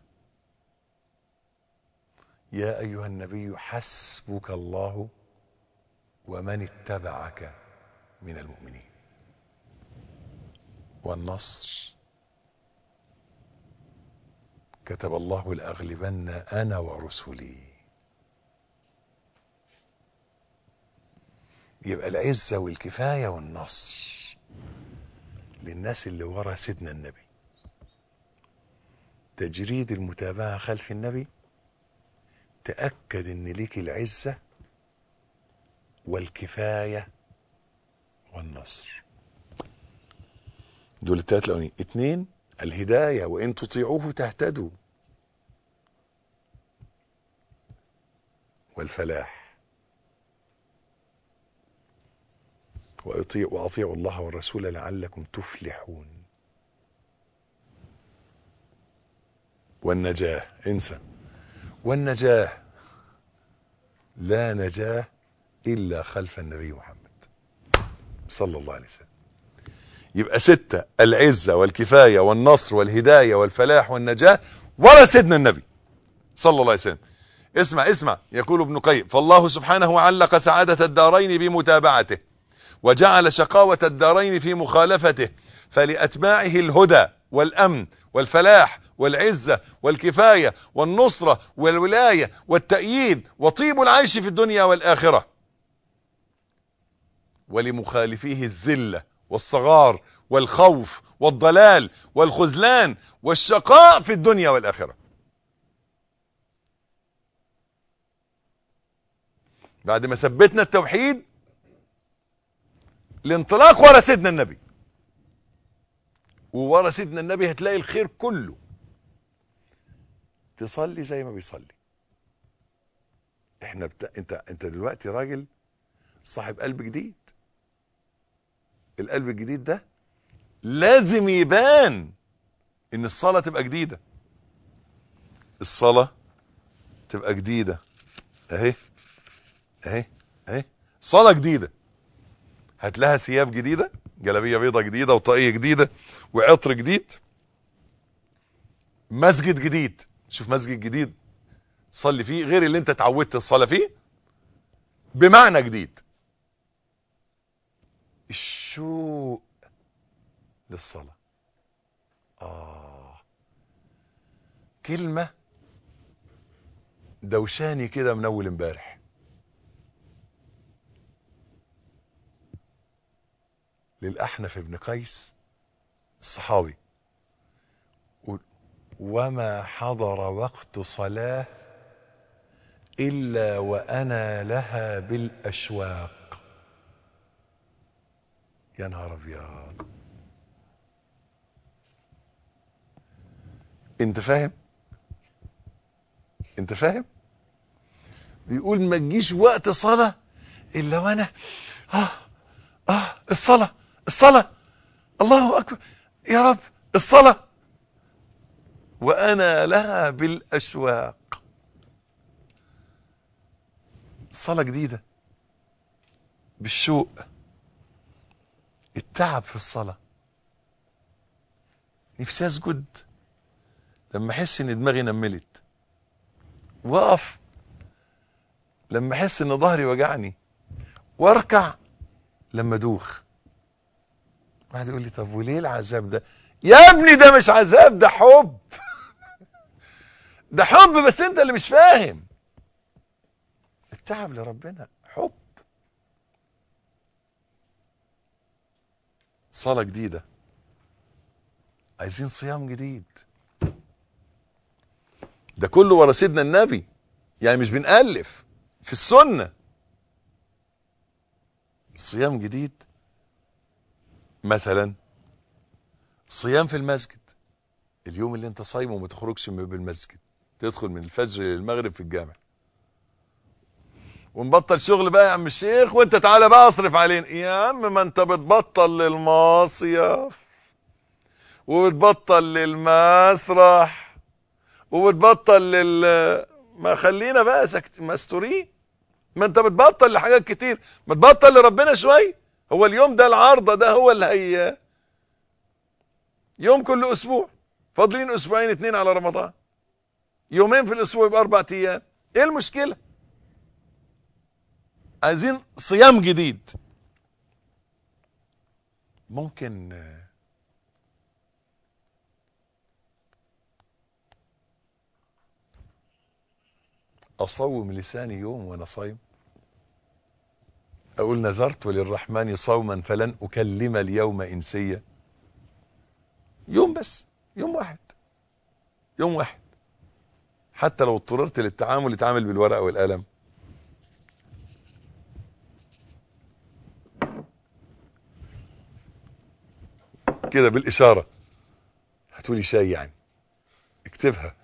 يا أيها النبي حسبك الله ومن اتبعك من المؤمنين والنصر كتب الله لأغلبن أنا ورسلي يبقى العزة والكفاية والنصر للناس اللي ورا سيدنا النبي تجريد المتابعة خلف النبي تأكد ان ليك العزة والكفاية والنصر دول التلات الأولين اتنين الهداية وإن تطيعوه تهتدوا والفلاح وأطيع وأطيعوا الله والرسول لعلكم تفلحون والنجاة انسى والنجاة لا نجاة إلا خلف النبي محمد صلى الله عليه وسلم يبقى ستة العزة والكفاية والنصر والهداية والفلاح والنجاة ورا سيدنا النبي صلى الله عليه وسلم اسمع اسمع يقول ابن قيم فالله سبحانه علق سعادة الدارين بمتابعته وجعل شقاوة الدارين في مخالفته فلأتباعه الهدى والأمن والفلاح والعزة والكفاية والنصرة والولاية والتأييد وطيب العيش في الدنيا والآخرة ولمخالفيه الذلة والصغار والخوف والضلال والخذلان والشقاء في الدنيا والآخرة بعد ما ثبتنا التوحيد الانطلاق ورا سيدنا النبي وورا سيدنا النبي هتلاقي الخير كله تصلي زي ما بيصلي احنا بتا... انت انت دلوقتي راجل صاحب قلب جديد القلب الجديد ده لازم يبان ان الصلاة تبقى جديدة الصلاة تبقى جديدة اهي اهي اهي صلاة جديدة هات لها ثياب جديدة جلابية بيضة جديدة وطاقية جديدة وعطر جديد مسجد جديد شوف مسجد جديد صلي فيه غير اللي انت اتعودت الصلاة فيه بمعنى جديد الشوق للصلاة آه كلمة دوشاني كده من أول امبارح للأحنف بن قيس الصحابي وما حضر وقت صلاة إلا وأنا لها بالأشواق يا نهار أبيض أنت فاهم؟ أنت فاهم؟ بيقول ما تجيش وقت صلاة إلا وأنا آه آه الصلاة الصلاة الله أكبر يا رب الصلاة وأنا لها بالأشواق صلاة جديدة بالشوق التعب في الصلاة نفسي أسجد لما أحس إن دماغي نملت وأقف لما أحس إن ظهري وجعني وأركع لما أدوخ واحد يقول لي طب وليه العذاب ده يا ابني ده مش عذاب ده حب ده حب بس انت اللي مش فاهم التعب لربنا حب صلاة جديدة عايزين صيام جديد ده كله ورا سيدنا النبي يعني مش بنألف في السنة صيام جديد مثلا صيام في المسجد اليوم اللي انت صايمه وما تخرجش من باب المسجد تدخل من الفجر للمغرب في الجامع ونبطل شغل بقى يا عم الشيخ وانت تعالى بقى اصرف علينا يا عم ما انت بتبطل للمصيف وبتبطل للمسرح وبتبطل لل ما خلينا بقى سكت مستورين ما انت بتبطل لحاجات كتير ما تبطل لربنا شويه هو اليوم ده العارضه ده هو اللي هي يوم كل اسبوع فاضلين اسبوعين اتنين على رمضان يومين في الاسبوع يبقى اربع ايام ايه المشكله عايزين صيام جديد ممكن اصوم لساني يوم وانا صايم اقول نذرت للرحمن صوما فلن اكلم اليوم انسيا يوم بس يوم واحد يوم واحد حتى لو اضطررت للتعامل اتعامل بالورقه والقلم كده بالاشاره هاتولي شاي يعني اكتبها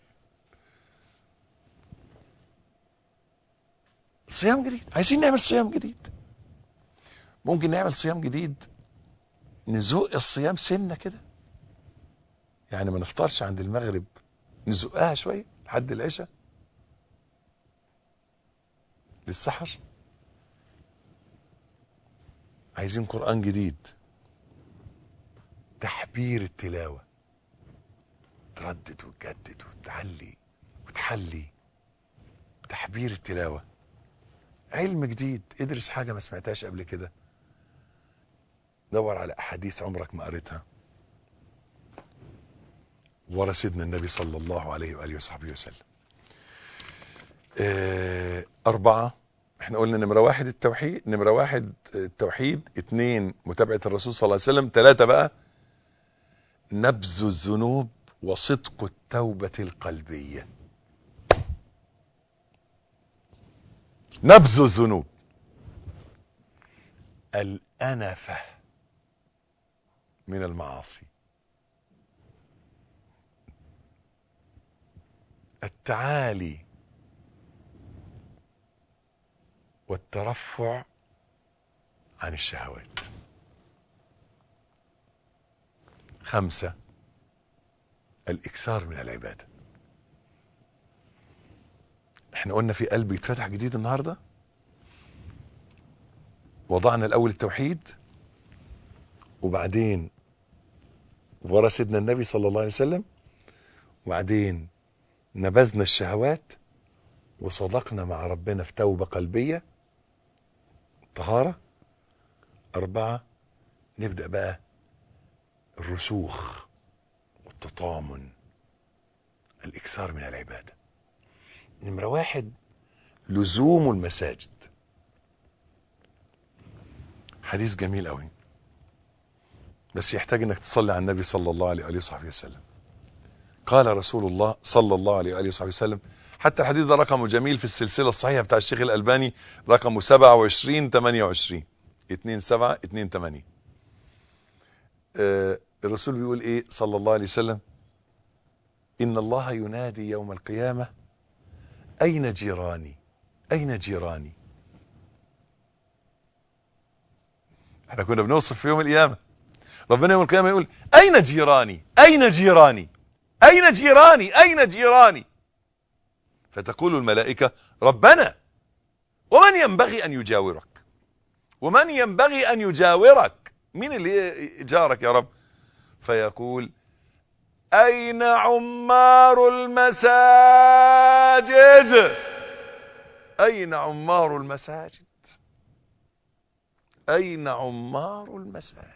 صيام جديد عايزين نعمل صيام جديد ممكن نعمل صيام جديد نزق الصيام سنة كده يعني ما نفطرش عند المغرب نزقها شوية لحد العشاء للسحر عايزين قرآن جديد تحبير التلاوة تردد وتجدد وتعلي وتحلي تحبير التلاوه علم جديد ادرس حاجة ما سمعتهاش قبل كده دور على أحاديث عمرك ما قريتها ورا سيدنا النبي صلى الله عليه وآله وصحبه وسلم اه أربعة احنا قلنا نمرة واحد التوحيد نمرة واحد التوحيد اتنين متابعة الرسول صلى الله عليه وسلم ثلاثة بقى نبذ الذنوب وصدق التوبة القلبية نبذ الذنوب الأنفة من المعاصي التعالي والترفع عن الشهوات خمسة الإكثار من العبادة احنا قلنا في قلب يتفتح جديد النهاردة وضعنا الأول التوحيد وبعدين ورا سيدنا النبي صلى الله عليه وسلم وبعدين نبذنا الشهوات وصدقنا مع ربنا في توبة قلبية طهارة أربعة نبدأ بقى الرسوخ والتطامن الإكثار من العبادة نمرة واحد لزوم المساجد حديث جميل قوي بس يحتاج انك تصلي على النبي صلى الله عليه وآله وصحبه وسلم قال رسول الله صلى الله عليه وآله وصحبه وسلم حتى الحديث ده رقمه جميل في السلسلة الصحيحة بتاع الشيخ الألباني رقمه 27 28 2 7 2 8 آه الرسول بيقول ايه صلى الله عليه وسلم إن الله ينادي يوم القيامة أين جيراني أين جيراني احنا كنا بنوصف في يوم القيامة ربنا يوم القيامة يقول أين جيراني أين جيراني أين جيراني أين جيراني فتقول الملائكة ربنا ومن ينبغي أن يجاورك ومن ينبغي أن يجاورك مين اللي جارك يا رب فيقول أين عمار المساجد أين عمار المساجد أين عمار المساجد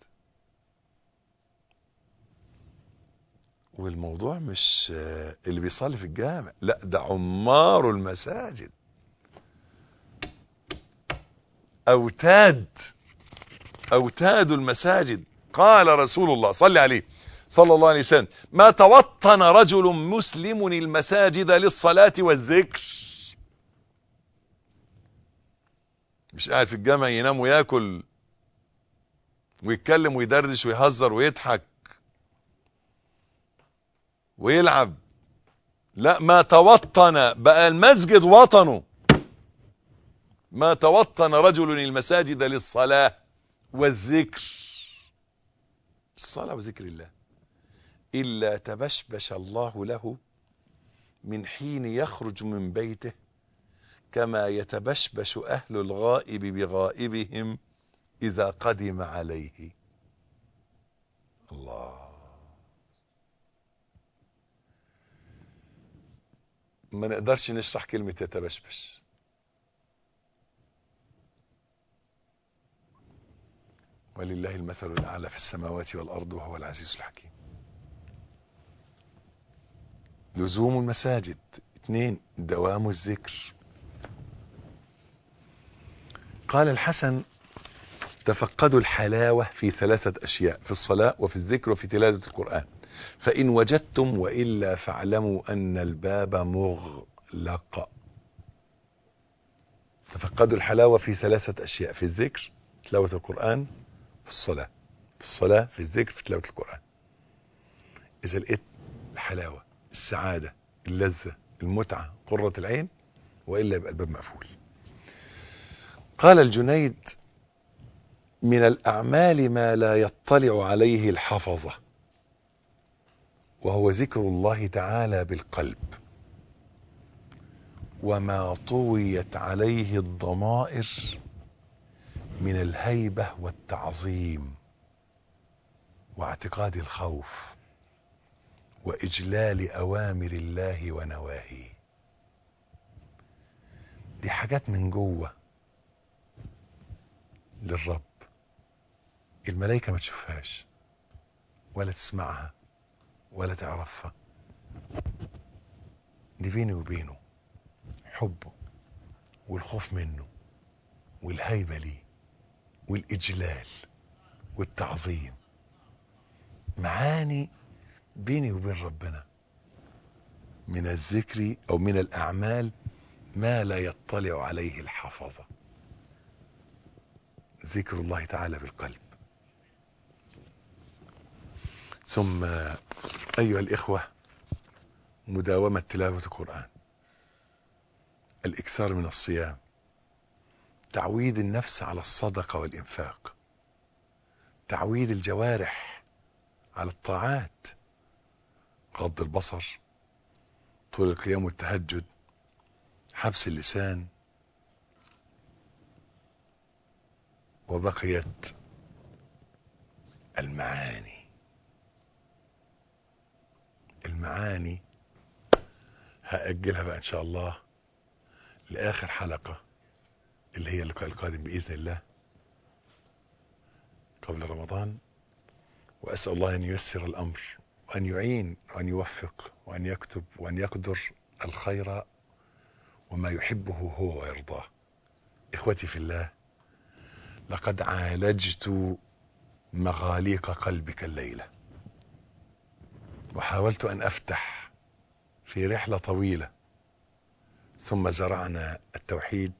والموضوع مش اللي بيصلي في الجامع لا ده عمار المساجد أوتاد أوتاد المساجد قال رسول الله صلى عليه صلى الله عليه وسلم ما توطن رجل مسلم المساجد للصلاة والذكر مش قاعد في الجامع ينام وياكل ويتكلم ويدردش ويهزر ويضحك ويلعب لا ما توطن بقى المسجد وطنه ما توطن رجل المساجد للصلاة والذكر الصلاة وذكر الله إلا تبشبش الله له من حين يخرج من بيته كما يتبشبش أهل الغائب بغائبهم إذا قدم عليه الله ما نقدرش نشرح كلمة يتبشبش ولله المثل الأعلى في السماوات والأرض وهو العزيز الحكيم لزوم المساجد اثنين دوام الذكر قال الحسن تفقدوا الحلاوة في ثلاثة أشياء في الصلاة وفي الذكر وفي تلاوة القرآن فإن وجدتم وإلا فاعلموا أن الباب مغلق تفقدوا الحلاوة في ثلاثة أشياء في الذكر تلاوة القرآن في الصلاة في الصلاة في الذكر في تلاوة القرآن إذا لقيت الحلاوة السعادة اللذة المتعة قرة العين وإلا يبقى الباب مقفول قال الجنيد من الأعمال ما لا يطلع عليه الحفظة وهو ذكر الله تعالى بالقلب وما طويت عليه الضمائر من الهيبة والتعظيم واعتقاد الخوف وإجلال أوامر الله ونواهيه دي حاجات من جوه للرب الملائكة ما تشوفهاش ولا تسمعها ولا تعرفها دي بيني وبينه حبه والخوف منه والهيبة ليه والإجلال والتعظيم معاني بيني وبين ربنا من الذكر أو من الأعمال ما لا يطلع عليه الحفظة ذكر الله تعالى بالقلب ثم أيها الإخوة مداومة تلاوة القرآن الإكثار من الصيام تعويد النفس على الصدقة والإنفاق تعويد الجوارح على الطاعات غض البصر طول القيام والتهجد حبس اللسان وبقيت المعاني المعاني هأجلها بقى إن شاء الله لآخر حلقة اللي هي اللقاء القادم بإذن الله قبل رمضان وأسأل الله أن ييسر الأمر وأن يعين وأن يوفق وأن يكتب وأن يقدر الخير وما يحبه هو ويرضاه إخوتي في الله لقد عالجت مغاليق قلبك الليلة وحاولت أن أفتح في رحلة طويلة ثم زرعنا التوحيد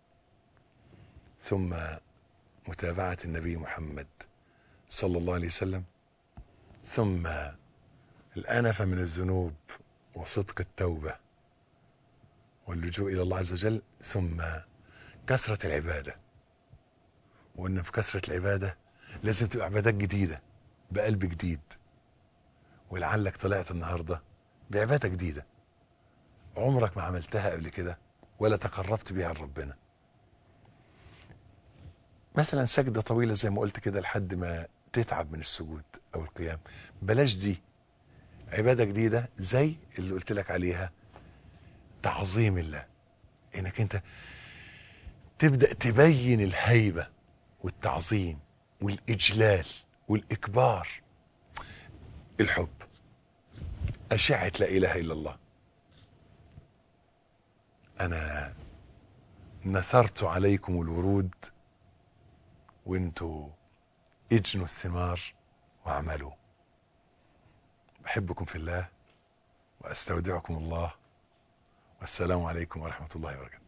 ثم متابعة النبي محمد صلى الله عليه وسلم ثم الأنف من الذنوب وصدق التوبة واللجوء إلى الله عز وجل ثم كثرة العبادة وأن في كثرة العبادة لازم تبقى عبادات جديدة بقلب جديد ولعلك طلعت النهاردة بعبادة جديدة عمرك ما عملتها قبل كده ولا تقربت بيها لربنا مثلا سجدة طويلة زي ما قلت كده لحد ما تتعب من السجود او القيام بلاش دي عبادة جديدة زي اللي قلت لك عليها تعظيم الله انك انت تبدأ تبين الهيبة والتعظيم والإجلال والإكبار الحب أشعة لا إله إلا الله أنا نثرت عليكم الورود وانتوا اجنوا الثمار واعملوا بحبكم في الله واستودعكم الله والسلام عليكم ورحمة الله وبركاته